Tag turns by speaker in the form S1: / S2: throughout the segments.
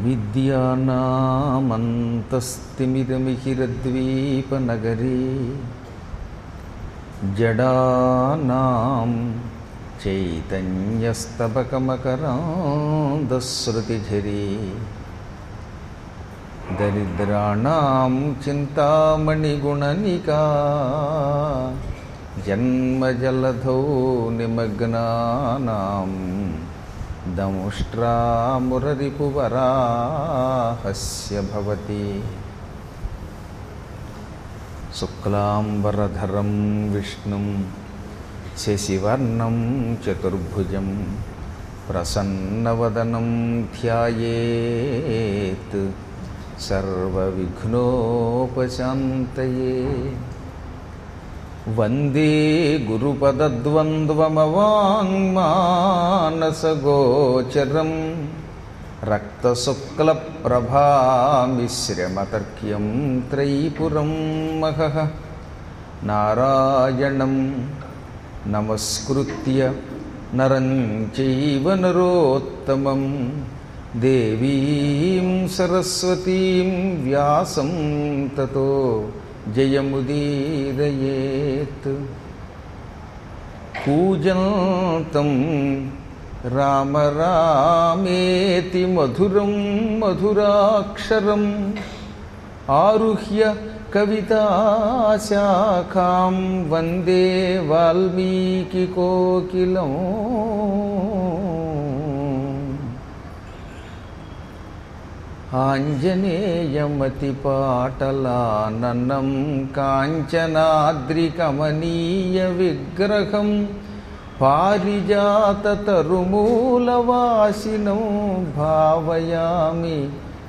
S1: విద్యానామంతస్తిమిరమిహిరద్వీపనగరీ జడానాం చైతన్యస్తబకమకరాంధశ్రుతిఝరీ దరిద్రాణం చింతామణిగుణనికా జన్మజలధౌ నిమగ్నానాం దముష్ట్రామురరిపువరాహస్య భవతి శుక్లాంబరధరం విష్ణుం శశివర్ణం చతుర్భుజం ప్రసన్నవదనం ధ్యాయేత్ సర్వవిఘ్నోపశాంతయే వందే గురుపదద్వంద్వమవాङ्మానసగోచరం రక్తశుక్లప్రభామిశ్రమతర్క్యం త్రైపురం మహః నారాయణం నమస్కృత్య నరం చైవ నరోత్తమం దేవీం సరస్వతీం వ్యాసం తతో జయముదీరయేత్ కూజంతం రామ రామేతి మధురం మధురాక్షరం ఆరుహ్య కవితాశాఖాం వందే వాల్మీకికోకిలం ఆంజనేయమతిపాటలాననం కాంచనాద్రికమనీయ విగ్రహం పారిజాతతరుమూలవాసినం భావయామి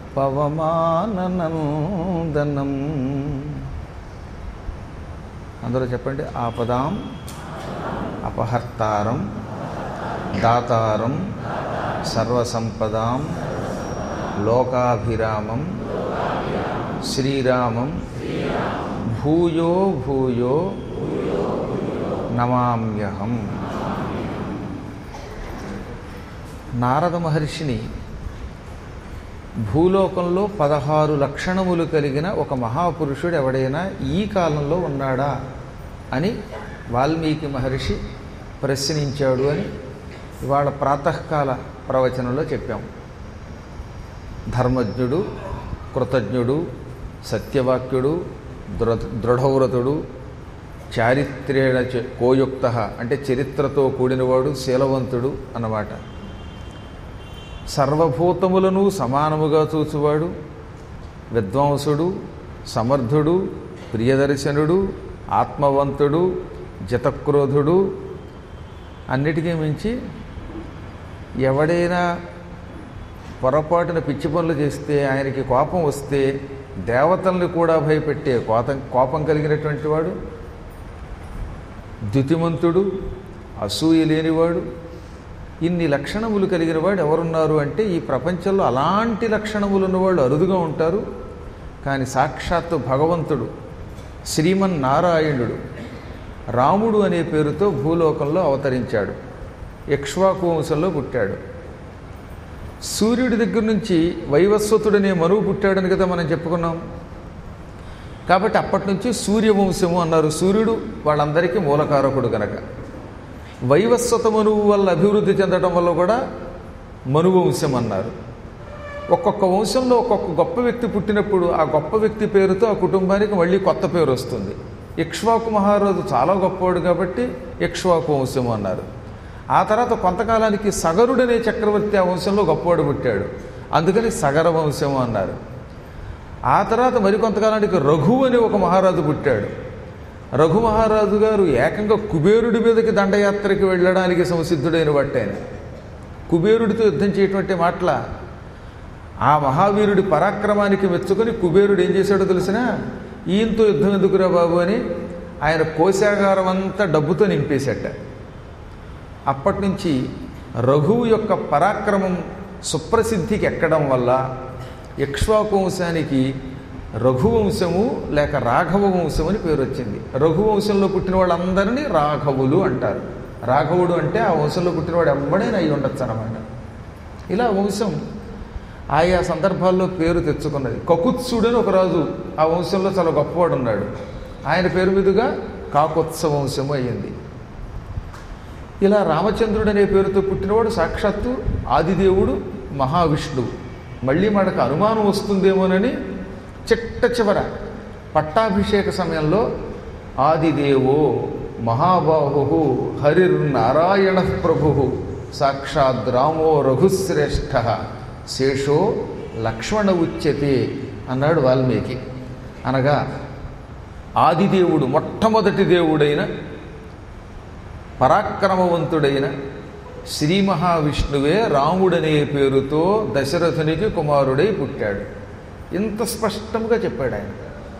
S1: పవమాననందనం అందరూ చెప్పండి ఆపదాం అపహర్తారం దాతారం సర్వసంపదాం లోకాభిరామం శ్రీరామం భూయో భూయో నమామ్యహం నారద మహర్షిని భూలోకంలో పదహారు లక్షణములు కలిగిన ఒక మహాపురుషుడు ఎవడైనా ఈ కాలంలో ఉన్నాడా అని వాల్మీకి మహర్షి ప్రశ్నించాడు అని ఇవాళ ప్రాతకాల ప్రవచనంలో చెప్పాం ధర్మజ్ఞుడు కృతజ్ఞుడు సత్యవాక్యుడు దృఢ దృఢవ్రతుడు చారిత్రేణ చ- కోయుక్త అంటే చరిత్రతో కూడినవాడు శీలవంతుడు అన్నమాట సర్వభూతములను సమానముగా చూచువాడు విద్వాంసుడు సమర్థుడు ప్రియదర్శనుడు ఆత్మవంతుడు జతక్రోధుడు అన్నిటికీ మించి ఎవడైనా పొరపాటున పిచ్చి పనులు చేస్తే ఆయనకి కోపం వస్తే దేవతల్ని కూడా భయపెట్టే కోపం కోపం కలిగినటువంటి వాడు ద్యుతిమంతుడు అసూయ లేనివాడు ఇన్ని లక్షణములు కలిగిన వాడు ఎవరున్నారు అంటే ఈ ప్రపంచంలో అలాంటి లక్షణములు ఉన్నవాళ్ళు అరుదుగా ఉంటారు కానీ సాక్షాత్తు భగవంతుడు శ్రీమన్నారాయణుడు రాముడు అనే పేరుతో భూలోకంలో అవతరించాడు ఇక్ష్వాకు వంశంలో పుట్టాడు సూర్యుడి దగ్గర నుంచి వైవస్వతుడనే మనువు పుట్టాడని కదా మనం చెప్పుకున్నాం కాబట్టి అప్పటి నుంచి సూర్యవంశము అన్నారు సూర్యుడు వాళ్ళందరికీ మూలకారకుడు గనక వైవస్వత మనువు వల్ల అభివృద్ధి చెందడం వల్ల కూడా మనువంశం అన్నారు ఒక్కొక్క వంశంలో ఒక్కొక్క గొప్ప వ్యక్తి పుట్టినప్పుడు ఆ గొప్ప వ్యక్తి పేరుతో ఆ కుటుంబానికి మళ్ళీ కొత్త పేరు వస్తుంది ఇక్ష్వాకు మహారాజు చాలా గొప్పవాడు కాబట్టి ఇక్ష్వాకు వంశము అన్నారు ఆ తర్వాత కొంతకాలానికి సగరుడనే చక్రవర్తి ఆ వంశంలో గొప్పవాడు పుట్టాడు అందుకని సగర వంశము అన్నారు ఆ తర్వాత మరికొంతకాలానికి రఘు అని ఒక మహారాజు పుట్టాడు రఘు మహారాజు గారు ఏకంగా కుబేరుడి మీదకి దండయాత్రకి వెళ్ళడానికి సంసిద్ధుడైన వాటైన కుబేరుడితో యుద్ధం చేయటువంటి మాటల ఆ మహావీరుడి పరాక్రమానికి మెచ్చుకొని కుబేరుడు ఏం చేశాడో తెలిసినా ఈయంతో యుద్ధం ఎందుకురా బాబు అని ఆయన కోశాగారం అంతా డబ్బుతో నింపేశాట అప్పటి నుంచి రఘువు యొక్క పరాక్రమం సుప్రసిద్ధికి ఎక్కడం వల్ల ఇక్ష్వాకు వంశానికి రఘువంశము లేక రాఘవ వంశం అని పేరు వచ్చింది రఘువంశంలో పుట్టిన వాళ్ళందరినీ రాఘవులు అంటారు రాఘవుడు అంటే ఆ వంశంలో పుట్టినవాడు ఎవ్వడైనా అయి ఉండొచ్చు అనమాట ఇలా వంశం ఆయా సందర్భాల్లో పేరు తెచ్చుకున్నది కకుత్సుడు అని ఒక రాజు ఆ వంశంలో చాలా గొప్పవాడు ఉన్నాడు ఆయన పేరు మీదుగా కాకుత్స వంశము అయ్యింది ఇలా రామచంద్రుడు అనే పేరుతో పుట్టినవాడు సాక్షాత్తు ఆదిదేవుడు మహావిష్ణువు మళ్ళీ మనకు అనుమానం వస్తుందేమోనని చిట్ట చివర పట్టాభిషేక సమయంలో ఆదిదేవో మహాబాహు హరిర్నారాయణ ప్రభు సాక్షాద్ రామో రఘుశ్రేష్ఠ శేషో లక్ష్మణ ఉచ్యతే అన్నాడు వాల్మీకి అనగా ఆదిదేవుడు మొట్టమొదటి దేవుడైన పరాక్రమవంతుడైన శ్రీ మహావిష్ణువే రాముడనే పేరుతో దశరథునికి కుమారుడై పుట్టాడు ఇంత స్పష్టంగా చెప్పాడు ఆయన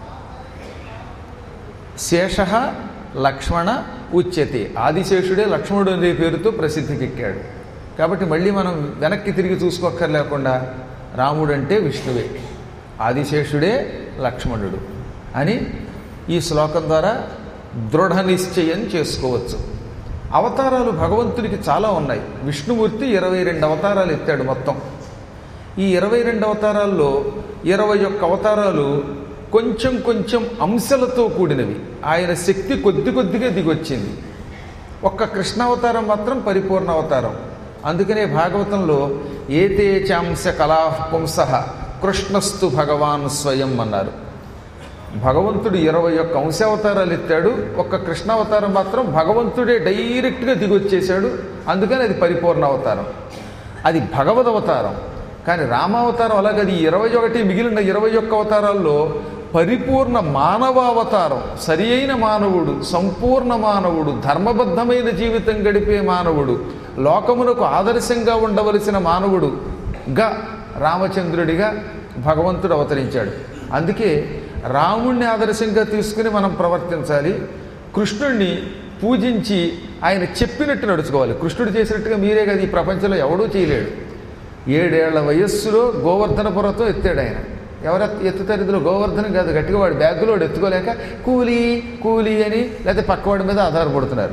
S1: శేష లక్ష్మణ ఉచ్యతే ఆదిశేషుడే లక్ష్మణుడు అనే పేరుతో ప్రసిద్ధికెక్కాడు కాబట్టి మళ్ళీ మనం వెనక్కి తిరిగి చూసుకోక్కర్లేకుండా రాముడంటే విష్ణువే ఆదిశేషుడే లక్ష్మణుడు అని ఈ శ్లోకం ద్వారా దృఢ నిశ్చయం చేసుకోవచ్చు అవతారాలు భగవంతుడికి చాలా ఉన్నాయి విష్ణుమూర్తి ఇరవై రెండు అవతారాలు ఎత్తాడు మొత్తం ఈ ఇరవై రెండు అవతారాల్లో ఇరవై ఒక్క అవతారాలు కొంచెం కొంచెం అంశాలతో కూడినవి ఆయన శక్తి కొద్ది కొద్దిగా దిగొచ్చింది ఒక్క కృష్ణావతారం మాత్రం పరిపూర్ణ అవతారం అందుకనే భాగవతంలో ఏతే చాంశ కళా పుంస కృష్ణస్తు భగవాన్ స్వయం అన్నారు భగవంతుడు ఇరవై ఒక్క అంశావతారాలు ఎత్తాడు ఒక్క కృష్ణావతారం మాత్రం భగవంతుడే డైరెక్ట్గా దిగొచ్చేశాడు అందుకని అది పరిపూర్ణ అవతారం అది భగవద్ అవతారం కానీ రామావతారం అలాగే అది ఇరవై ఒకటి మిగిలిన ఇరవై ఒక్క అవతారాల్లో పరిపూర్ణ మానవావతారం సరి అయిన మానవుడు సంపూర్ణ మానవుడు ధర్మబద్ధమైన జీవితం గడిపే మానవుడు లోకమునకు ఆదర్శంగా ఉండవలసిన మానవుడుగా రామచంద్రుడిగా భగవంతుడు అవతరించాడు అందుకే రాముణ్ణి ఆదర్శంగా తీసుకుని మనం ప్రవర్తించాలి కృష్ణుణ్ణి పూజించి ఆయన చెప్పినట్టు నడుచుకోవాలి కృష్ణుడు చేసినట్టుగా మీరే కదా ఈ ప్రపంచంలో ఎవడూ చేయలేడు ఏడేళ్ల వయస్సులో గోవర్ధన పొరతో ఎత్తాడు ఆయన ఎవరు ఎత్తుతారు ఇందులో గోవర్ధనం కాదు గట్టిగా వాడు బ్యాగులో వాడు ఎత్తుకోలేక కూలీ కూలీ అని లేకపోతే పక్కవాడి మీద ఆధారపడుతున్నారు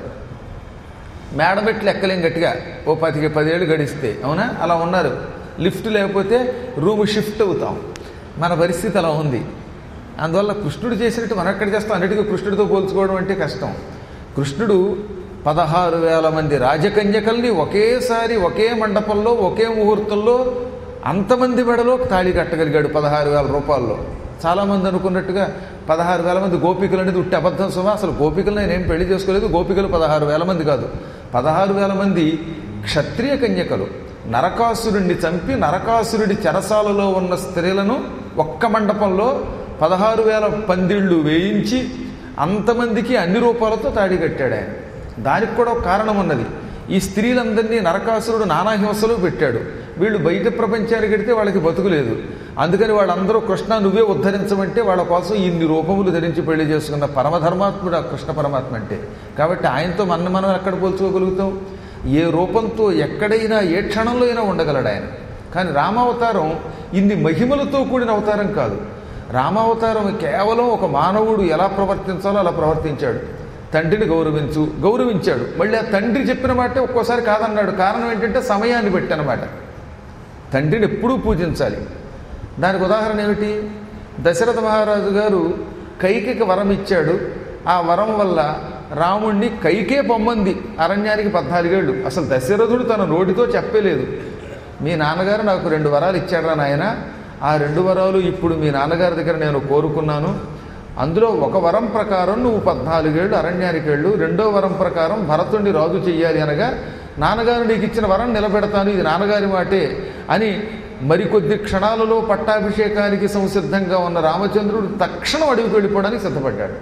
S1: మేడమెట్లు ఎక్కలేం గట్టిగా ఓ పదికి పదేళ్ళు గడిస్తే అవునా అలా ఉన్నారు లిఫ్ట్ లేకపోతే రూమ్ షిఫ్ట్ అవుతాం మన పరిస్థితి అలా ఉంది అందువల్ల కృష్ణుడు చేసినట్టు మనం ఎక్కడ చేస్తాం అన్నిటికీ కృష్ణుడితో పోల్చుకోవడం అంటే కష్టం కృష్ణుడు పదహారు వేల మంది రాజకన్యకల్ని ఒకేసారి ఒకే మండపంలో ఒకే ముహూర్తంలో అంతమంది మెడలో తాళి కట్టగలిగాడు పదహారు వేల రూపాయల్లో చాలామంది అనుకున్నట్టుగా పదహారు వేల మంది గోపికలు అనేది ఉట్టి అబద్ధం సుమా అసలు గోపికలు నేనేం పెళ్లి చేసుకోలేదు గోపికలు పదహారు వేల మంది కాదు పదహారు వేల మంది క్షత్రియ కన్యకలు నరకాసురుణ్ణి చంపి నరకాసురుడి చెరసాలలో ఉన్న స్త్రీలను ఒక్క మండపంలో పదహారు వేల పందిళ్ళు వేయించి అంతమందికి అన్ని రూపాలతో తాడి కట్టాడు ఆయన దానికి కూడా ఒక కారణం ఉన్నది ఈ స్త్రీలందరినీ నరకాసురుడు నానా హింసలు పెట్టాడు వీళ్ళు బయట ప్రపంచానికి వెడితే వాళ్ళకి బతుకులేదు అందుకని వాళ్ళందరూ కృష్ణ నువ్వే ఉద్ధరించమంటే వాళ్ళ కోసం ఇన్ని రూపములు ధరించి పెళ్లి చేసుకున్న పరమధర్మాత్ముడు ఆ కృష్ణ పరమాత్మ అంటే కాబట్టి ఆయనతో మన మనం ఎక్కడ పోల్చుకోగలుగుతాం ఏ రూపంతో ఎక్కడైనా ఏ క్షణంలో అయినా ఉండగలడు ఆయన కానీ రామావతారం ఇన్ని మహిమలతో కూడిన అవతారం కాదు రామావతారం కేవలం ఒక మానవుడు ఎలా ప్రవర్తించాలో అలా ప్రవర్తించాడు తండ్రిని గౌరవించు గౌరవించాడు మళ్ళీ ఆ తండ్రి చెప్పిన మాటే ఒక్కోసారి కాదన్నాడు కారణం ఏంటంటే సమయాన్ని బట్టి అనమాట తండ్రిని ఎప్పుడూ పూజించాలి దానికి ఉదాహరణ ఏమిటి దశరథ మహారాజు గారు కైకికి వరం ఇచ్చాడు ఆ వరం వల్ల రాముణ్ణి కైకే పొమ్మంది అరణ్యానికి పద్నాలుగేళ్ళు అసలు దశరథుడు తన నోటితో చెప్పలేదు మీ నాన్నగారు నాకు రెండు వరాలు ఇచ్చాడు నాయన ఆ రెండు వరాలు ఇప్పుడు మీ నాన్నగారి దగ్గర నేను కోరుకున్నాను అందులో ఒక వరం ప్రకారం నువ్వు పద్నాలుగేళ్ళు అరణ్యానికి వెళ్ళు రెండో వరం ప్రకారం భరతుణ్ణి రాజు చెయ్యాలి అనగా నాన్నగారు నీకు ఇచ్చిన వరం నిలబెడతాను ఇది నాన్నగారి మాటే అని మరికొద్ది క్షణాలలో పట్టాభిషేకానికి సంసిద్ధంగా ఉన్న రామచంద్రుడు తక్షణం అడవికి వెళ్ళిపోవడానికి సిద్ధపడ్డాడు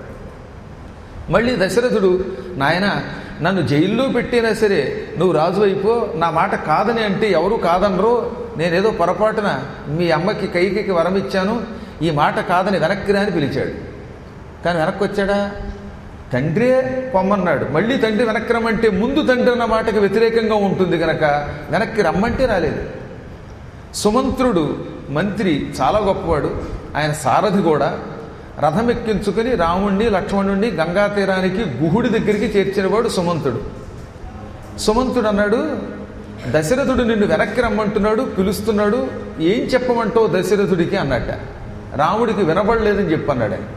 S1: మళ్ళీ దశరథుడు నాయన నన్ను జైల్లో పెట్టినా సరే నువ్వు రాజు అయిపో నా మాట కాదని అంటే ఎవరు కాదనరో నేనేదో పొరపాటున మీ అమ్మకి కైకి వరం ఇచ్చాను ఈ మాట కాదని వెనక్కి రా అని పిలిచాడు కానీ వెనక్కి వచ్చాడా తండ్రే పొమ్మన్నాడు మళ్ళీ తండ్రి వెనక్కి రమ్మంటే ముందు తండ్రి అన్న మాటకి వ్యతిరేకంగా ఉంటుంది కనుక వెనక్కి రమ్మంటే రాలేదు సుమంత్రుడు మంత్రి చాలా గొప్పవాడు ఆయన సారథి కూడా రథం ఎక్కించుకుని రాముణ్ణి లక్ష్మణుణ్ణి గంగా తీరానికి గుహుడి దగ్గరికి చేర్చినవాడు సుమంతుడు సుమంతుడు అన్నాడు దశరథుడు నిన్ను వెనక్కి రమ్మంటున్నాడు పిలుస్తున్నాడు ఏం చెప్పమంటావు దశరథుడికి అన్నట్ట రాముడికి వినబడలేదని చెప్పన్నాడు ఆయన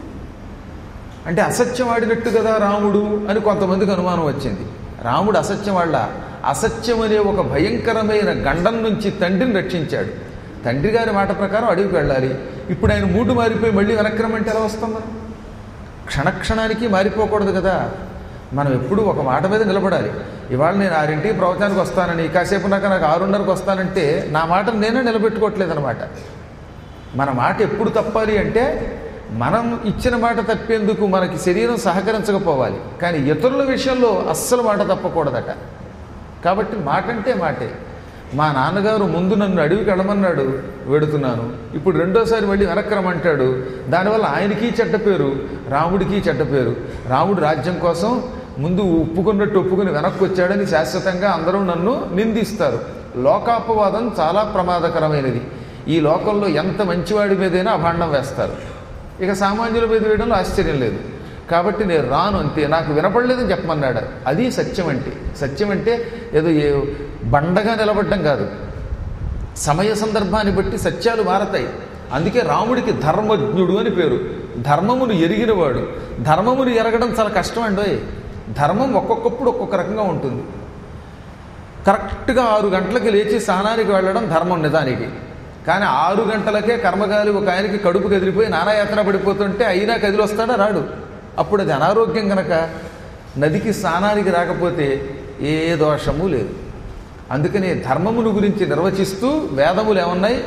S1: అంటే అసత్యం ఆడినట్టు కదా రాముడు అని కొంతమందికి అనుమానం వచ్చింది రాముడు అసత్యం వాళ్ళ అసత్యం అనే ఒక భయంకరమైన గండం నుంచి తండ్రిని రక్షించాడు తండ్రి గారి మాట ప్రకారం అడవికి వెళ్ళాలి ఇప్పుడు ఆయన మూడు మారిపోయి మళ్ళీ వెనక్కి రమ్మంటే ఎలా వస్తాం మనం క్షణక్షణానికి మారిపోకూడదు కదా మనం ఎప్పుడు ఒక మాట మీద నిలబడాలి ఇవాళ నేను ఆరింటికి ప్రవచనానికి వస్తానని కాసేపు నాక నాకు ఆరున్నరకు వస్తానంటే నా మాటను నేనే నిలబెట్టుకోవట్లేదు అనమాట మన మాట ఎప్పుడు తప్పాలి అంటే మనం ఇచ్చిన మాట తప్పేందుకు మనకి శరీరం సహకరించకపోవాలి కానీ ఇతరుల విషయంలో అస్సలు మాట తప్పకూడదట కాబట్టి మాట అంటే మాటే మా నాన్నగారు ముందు నన్ను అడవికి వెళ్ళమన్నాడు వెడుతున్నాను ఇప్పుడు రెండోసారి మళ్ళీ వెనక్రమంటాడు దానివల్ల ఆయనకి చెడ్డ పేరు రాముడికి చెడ్డ పేరు రాముడు రాజ్యం కోసం ముందు ఒప్పుకున్నట్టు ఒప్పుకుని వెనక్కి వచ్చాడని శాశ్వతంగా అందరూ నన్ను నిందిస్తారు లోకాపవాదం చాలా ప్రమాదకరమైనది ఈ లోకంలో ఎంత మంచివాడి మీదైనా అభాండం వేస్తారు ఇక సామాన్యుల మీద వేయడంలో ఆశ్చర్యం లేదు కాబట్టి నేను రాను అంతే నాకు వినపడలేదని చెప్పమన్నాడు అది సత్యం అంటే సత్యం అంటే ఏదో ఏ బండగా నిలబడ్డం కాదు సమయ సందర్భాన్ని బట్టి సత్యాలు మారతాయి అందుకే రాముడికి ధర్మజ్ఞుడు అని పేరు ధర్మమును ఎరిగినవాడు ధర్మమును ఎరగడం చాలా కష్టం అండి ధర్మం ఒక్కొక్కప్పుడు ఒక్కొక్క రకంగా ఉంటుంది కరెక్ట్గా ఆరు గంటలకి లేచి స్నానానికి వెళ్ళడం ధర్మం నిజానికి కానీ ఆరు గంటలకే కర్మగాలి ఒక ఆయనకి కడుపు కదిలిపోయి నానాయాత్ర పడిపోతుంటే అయినా కదిలి వస్తాడా రాడు అప్పుడు అది అనారోగ్యం గనక నదికి స్నానానికి రాకపోతే ఏ దోషము లేదు అందుకని ధర్మమును గురించి నిర్వచిస్తూ వేదములు ఏమన్నాయి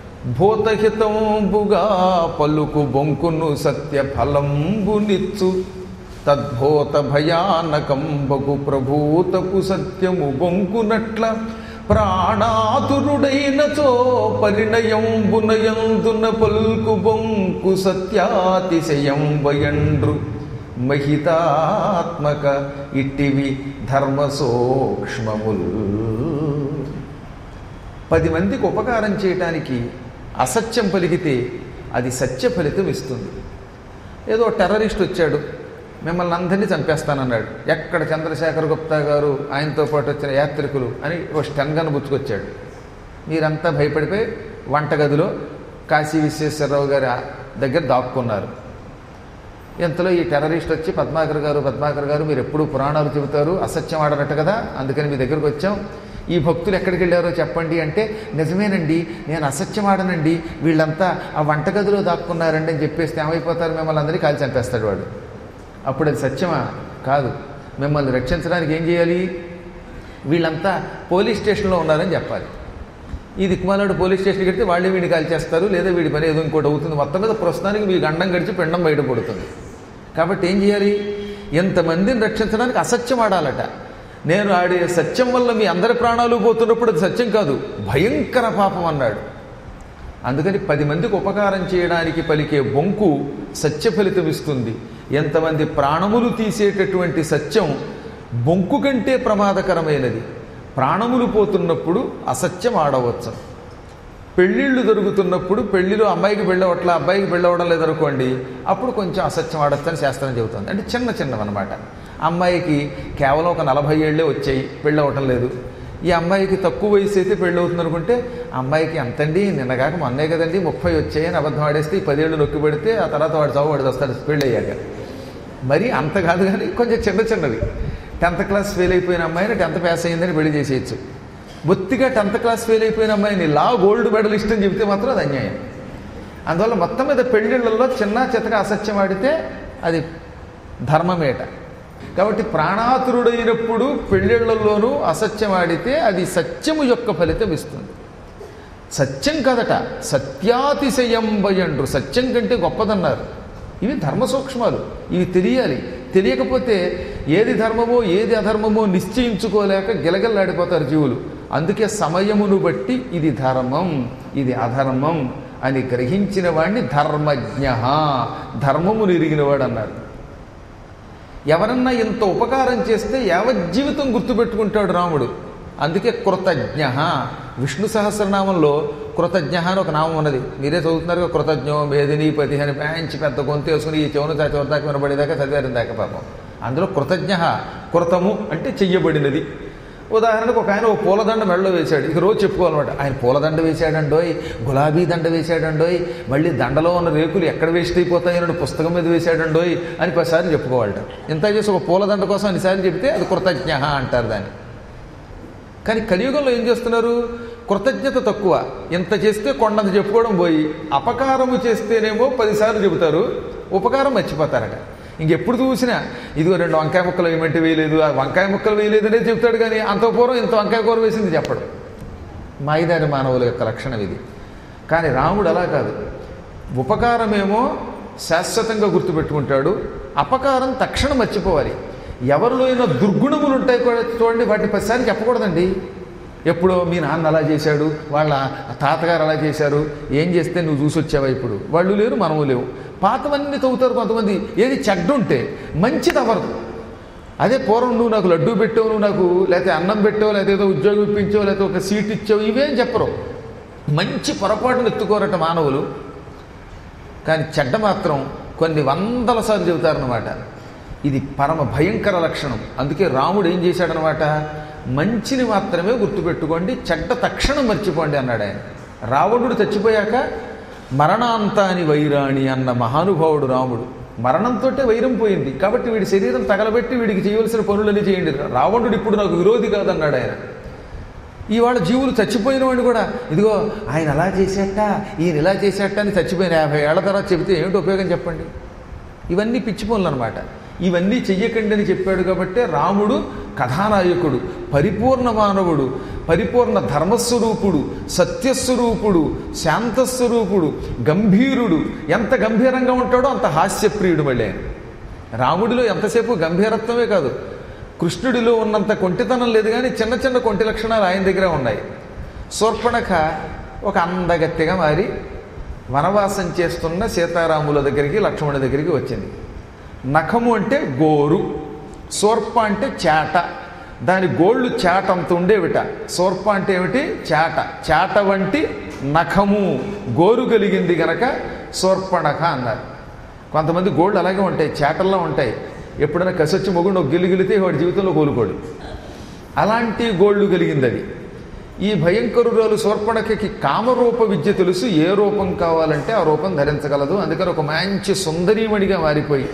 S1: భూతహితంబుగా పలుకు బొంకును సత్య ఫలంబు నిచ్చు తద్భూత భయానకంబకు ప్రభూతపు సత్యము బొంకునట్ల ప్రాణాతురుడైనచో పరిణయంబునయందున పల్కు బొంకు సత్యాతిశయం వయండ్రు మహితాత్మక ఇట్టివి ధర్మ సూక్ష్మముల్ పది మందికి ఉపకారం చేయటానికి అసత్యం పలికితే అది సత్య ఫలితం ఇస్తుంది ఏదో టెర్రరిస్ట్ వచ్చాడు మిమ్మల్ని అందరినీ చంపేస్తానన్నాడు ఎక్కడ చంద్రశేఖర్ గుప్తా గారు ఆయనతో పాటు వచ్చిన యాత్రికులు అని ఓ స్టెన్గన్ బుచ్చుకొచ్చాడు మీరంతా భయపడిపోయి వంటగదిలో కాశీ విశ్వేశ్వరరావు గారి దగ్గర దాక్కున్నారు ఇంతలో ఈ టెర్రరిస్ట్ వచ్చి పద్మాకర్ గారు పద్మాకర్ గారు మీరు ఎప్పుడు పురాణాలు చెబుతారు అసత్యం ఆడనట్టు కదా అందుకని మీ దగ్గరకు వచ్చాం ఈ భక్తులు ఎక్కడికి వెళ్ళారో చెప్పండి అంటే నిజమేనండి నేను అసత్యం ఆడనండి వీళ్ళంతా ఆ వంటగదిలో దాక్కున్నారండి అని చెప్పేస్తే ఏమైపోతారు మిమ్మల్ని అందరినీ కాల్చి చంపేస్తాడు వాడు అప్పుడు అది సత్యమా కాదు మిమ్మల్ని రక్షించడానికి ఏం చేయాలి వీళ్ళంతా పోలీస్ స్టేషన్లో ఉన్నారని చెప్పాలి ఈ దిక్మాలాడు పోలీస్ స్టేషన్కి వెళ్తే వాళ్ళే వీడిని కాల్చేస్తారు లేదా వీడి పని ఏదో ఇంకోటి అవుతుంది మొత్తం మీద ప్రస్తుతానికి మీ గండం గడిచి పిండం బయటపడుతుంది కాబట్టి ఏం చేయాలి ఎంతమందిని రక్షించడానికి అసత్యం ఆడాలట నేను ఆడే సత్యం వల్ల మీ అందరి ప్రాణాలు పోతున్నప్పుడు అది సత్యం కాదు భయంకర పాపం అన్నాడు అందుకని పది మందికి ఉపకారం చేయడానికి పలికే బొంకు సత్య ఫలితం ఇస్తుంది ఎంతమంది ప్రాణములు తీసేటటువంటి సత్యం బొంకు కంటే ప్రమాదకరమైనది ప్రాణములు పోతున్నప్పుడు అసత్యం ఆడవచ్చు పెళ్ళిళ్ళు జరుగుతున్నప్పుడు పెళ్లిలో అమ్మాయికి పెళ్ళవట్ల అబ్బాయికి పెళ్ళవడం లేదనుకోండి అప్పుడు కొంచెం అసత్యం ఆడొచ్చని శాస్త్రం చెబుతుంది అంటే చిన్న చిన్నవన్నమాట అమ్మాయికి కేవలం ఒక నలభై ఏళ్ళే వచ్చాయి పెళ్ళవటం లేదు ఈ అమ్మాయికి తక్కువ వయసు అయితే పెళ్ళి అవుతుంది అనుకుంటే అమ్మాయికి ఎంతండి నిన్నగాక మొన్నే కదండి ముప్పై వచ్చాయని అబద్ధం ఆడేస్తే ఈ పదేళ్ళు నొక్కి పెడితే ఆ తర్వాత వాడు చావు వాడు వస్తాడు పెళ్ళి అయ్యాక మరి అంత కాదు కానీ కొంచెం చిన్న చిన్నవి టెన్త్ క్లాస్ ఫెయిల్ అయిపోయిన అమ్మాయిని టెన్త్ పాస్ అయ్యిందని పెళ్లి చేసేయచ్చు బొత్తిగా టెన్త్ క్లాస్ ఫెయిల్ అయిపోయిన అమ్మాయిని లా గోల్డ్ మెడలిస్ట్ అని చెబితే మాత్రం అది అన్యాయం అందువల్ల మొత్తం మీద పెళ్ళిళ్ళల్లో చిన్న చితక అసత్యం ఆడితే అది ధర్మమేట కాబట్టి ప్రాణాతురుడైనప్పుడు పెళ్ళిళ్ళల్లోనూ అసత్యం ఆడితే అది సత్యము యొక్క ఫలితం ఇస్తుంది సత్యం కదట సత్యాతిశయం భయండ్రు సత్యం కంటే గొప్పదన్నారు ఇవి ధర్మ సూక్ష్మాలు ఇవి తెలియాలి తెలియకపోతే ఏది ధర్మమో ఏది అధర్మమో నిశ్చయించుకోలేక గిలగల్లాడిపోతారు జీవులు అందుకే సమయమును బట్టి ఇది ధర్మం ఇది అధర్మం అని గ్రహించిన వాడిని ధర్మజ్ఞ ధర్మమును ఎరిగినవాడు అన్నారు ఎవరన్నా ఇంత ఉపకారం చేస్తే యావజ్జీవితం గుర్తుపెట్టుకుంటాడు రాముడు అందుకే కృతజ్ఞ విష్ణు సహస్రనామంలో కృతజ్ఞ అని ఒక నామం ఉన్నది మీరే చదువుతున్నారు కృతజ్ఞో మేదినీపతి అని పెంచి పెద్ద గొంతు వేసుకుని ఈ చెవును చివరి దాకా వినబడేదాకా చదివారు దాకా పాపం అందులో కృతజ్ఞ కృతము అంటే చెయ్యబడినది ఉదాహరణకు ఒక ఆయన ఓ పూలదండ మెడలో వేశాడు ఇక రోజు చెప్పుకోవాలన్నమాట ఆయన పూలదండ వేశాడండోయ్ గులాబీ దండ వేశాడండోయ్ మళ్ళీ దండలో ఉన్న రేకులు ఎక్కడ వేస్ట్ అయిపోతాయని పుస్తకం మీద వేశాడండోయ్ అని పదిసార్లు చెప్పుకోవాలట ఇంత చేసి ఒక పూలదండ కోసం అన్నిసార్లు చెబితే అది కృతజ్ఞ అంటారు దాన్ని కానీ కలియుగంలో ఏం చేస్తున్నారు కృతజ్ఞత తక్కువ ఇంత చేస్తే కొండంత చెప్పుకోవడం పోయి అపకారము చేస్తేనేమో పదిసార్లు చెబుతారు ఉపకారం మర్చిపోతారట ఇంకెప్పుడు చూసినా ఇదిగో రెండు వంకాయ ముక్కలు వేయమంటే వేయలేదు ఆ వంకాయ ముక్కలు వేయలేదనే చెప్తాడు కానీ అంత పూర్వం ఇంత వంకాయ కూర వేసింది చెప్పడు మాయిదారి మానవుల యొక్క లక్షణం ఇది కానీ రాముడు అలా కాదు ఉపకారమేమో శాశ్వతంగా గుర్తుపెట్టుకుంటాడు అపకారం తక్షణం మర్చిపోవాలి ఎవరిలో అయినా దుర్గుణములు ఉంటాయి కూడా చూడండి వాటిని పదిసారి చెప్పకూడదండి ఎప్పుడో మీ నాన్న అలా చేశాడు వాళ్ళ తాతగారు అలా చేశారు ఏం చేస్తే నువ్వు చూసి వచ్చావా ఇప్పుడు వాళ్ళు లేరు మనము లేవు పాతవన్నీ తవ్వుతారు కొంతమంది ఏది చెడ్డుంటే మంచిది అవ్వదు అదే పూర్వం నువ్వు నాకు లడ్డూ పెట్టావు నువ్వు నాకు లేకపోతే అన్నం పెట్టావు లేకపోతే ఏదో ఉద్యోగం ఇప్పించావు లేకపోతే ఒక సీట్ ఇచ్చావు ఇవేం చెప్పరు మంచి పొరపాటును ఎత్తుకోరట మానవులు కానీ చెడ్డ మాత్రం కొన్ని వందల సార్లు చెబుతారనమాట ఇది పరమ భయంకర లక్షణం అందుకే రాముడు ఏం చేశాడనమాట మంచిని మాత్రమే గుర్తుపెట్టుకోండి చెడ్డ తక్షణం మర్చిపోండి అన్నాడు ఆయన రావణుడు చచ్చిపోయాక మరణాంతాని వైరాణి అన్న మహానుభావుడు రాముడు మరణంతో వైరం పోయింది కాబట్టి వీడి శరీరం తగలబెట్టి వీడికి చేయవలసిన పనులన్నీ చేయండి రావణుడు ఇప్పుడు నాకు విరోధి కాదన్నాడు ఆయన ఇవాళ జీవులు చచ్చిపోయిన వాడిని కూడా ఇదిగో ఆయన అలా చేసేట ఈయన ఇలా చేసేట అని చచ్చిపోయిన యాభై ఏళ్ల తర్వాత చెబితే ఏమిటి ఉపయోగం చెప్పండి ఇవన్నీ పిచ్చి పనులు అనమాట ఇవన్నీ చెయ్యకండి అని చెప్పాడు కాబట్టే రాముడు కథానాయకుడు పరిపూర్ణ మానవుడు పరిపూర్ణ ధర్మస్వరూపుడు సత్యస్వరూపుడు శాంతస్వరూపుడు గంభీరుడు ఎంత గంభీరంగా ఉంటాడో అంత హాస్యప్రియుడు మళ్ళీ ఆయన రాముడిలో ఎంతసేపు గంభీరత్వమే కాదు కృష్ణుడిలో ఉన్నంత కొంటితనం లేదు కానీ చిన్న చిన్న కొంటి లక్షణాలు ఆయన దగ్గరే ఉన్నాయి శూర్పణఖ ఒక అందగత్తెగా మారి వనవాసం చేస్తున్న సీతారాముల దగ్గరికి లక్ష్మణుడి దగ్గరికి వచ్చింది నఖము అంటే గోరు సోర్ప అంటే చేట దాని గోళ్ళు చేట అంత ఉండేవిట సోర్ప అంటే ఏమిటి చేట చేట వంటి నఖము గోరు కలిగింది గనక సోర్పణఖ అన్నారు కొంతమంది గోళ్ళు అలాగే ఉంటాయి చేటల్లో ఉంటాయి ఎప్పుడైనా కసొచ్చి మొగుడు ఒక గిల్లు గిలితే వాడి జీవితంలో కోలుకోడు అలాంటి గోళ్ళు కలిగింది అది ఈ భయంకరురాలు శూర్పణఖకి కామరూప విద్య తెలుసు ఏ రూపం కావాలంటే ఆ రూపం ధరించగలదు అందుకని ఒక మంచి సుందరీమణిగా మారిపోయి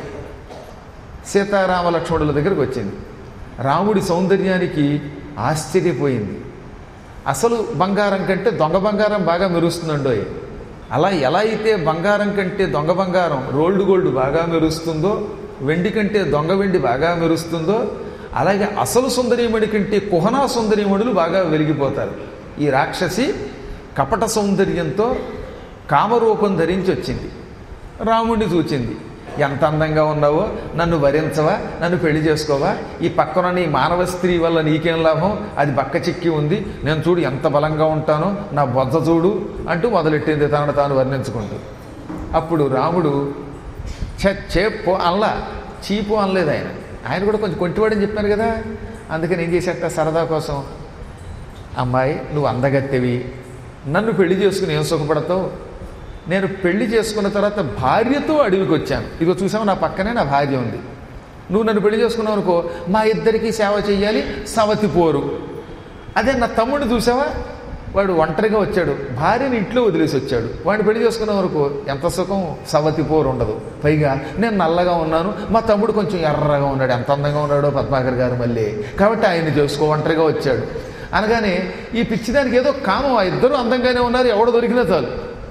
S1: సీతారామ లక్ష్మణుల దగ్గరకు వచ్చింది రాముడి సౌందర్యానికి ఆశ్చర్యపోయింది అసలు బంగారం కంటే దొంగ బంగారం బాగా మెరుస్తుందండోయ్ అలా ఎలా అయితే బంగారం కంటే దొంగ బంగారం రోల్డ్ గోల్డ్ బాగా మెరుస్తుందో వెండి కంటే దొంగ వెండి బాగా మెరుస్తుందో అలాగే అసలు సుందరీమణి కంటే కుహనా సుందరీమణులు బాగా వెలిగిపోతారు ఈ రాక్షసి కపట సౌందర్యంతో కామరూపం ధరించి వచ్చింది రాముడిని చూచింది ఎంత అందంగా ఉన్నావో నన్ను వరించవా నన్ను పెళ్లి చేసుకోవా ఈ పక్కన నీ మానవ స్త్రీ వల్ల నీకేం లాభం అది బక్క చిక్కి ఉంది నేను చూడు ఎంత బలంగా ఉంటానో నా బొజ్జ చూడు అంటూ మొదలెట్టింది తనను తాను వర్ణించుకుంటూ అప్పుడు రాముడు చే చేపో అనలా చీపు అనలేదు ఆయన ఆయన కూడా కొంచెం కొంటివాడని చెప్పాను కదా అందుకని ఏం చేసేట సరదా కోసం అమ్మాయి నువ్వు అందగత్తెవి నన్ను పెళ్లి చేసుకుని ఏం సుఖపడతావు నేను పెళ్లి చేసుకున్న తర్వాత భార్యతో అడవికి వచ్చాను ఇదిగో చూసావు నా పక్కనే నా భార్య ఉంది నువ్వు నన్ను పెళ్లి చేసుకున్నావు అనుకో మా ఇద్దరికి సేవ చేయాలి సవతి పోరు అదే నా తమ్ముడిని చూసావా వాడు ఒంటరిగా వచ్చాడు భార్యని ఇంట్లో వదిలేసి వచ్చాడు వాడిని పెళ్లి చేసుకున్న వరకు ఎంత సుఖం సవతి పోరు ఉండదు పైగా నేను నల్లగా ఉన్నాను మా తమ్ముడు కొంచెం ఎర్రగా ఉన్నాడు ఎంత అందంగా ఉన్నాడో పద్మాకర్ గారు మళ్ళీ కాబట్టి ఆయన్ని చేసుకో ఒంటరిగా వచ్చాడు అనగానే ఈ పిచ్చిదానికి ఏదో కామం ఆ ఇద్దరు అందంగానే ఉన్నారు ఎవడు దొరికినా చాలు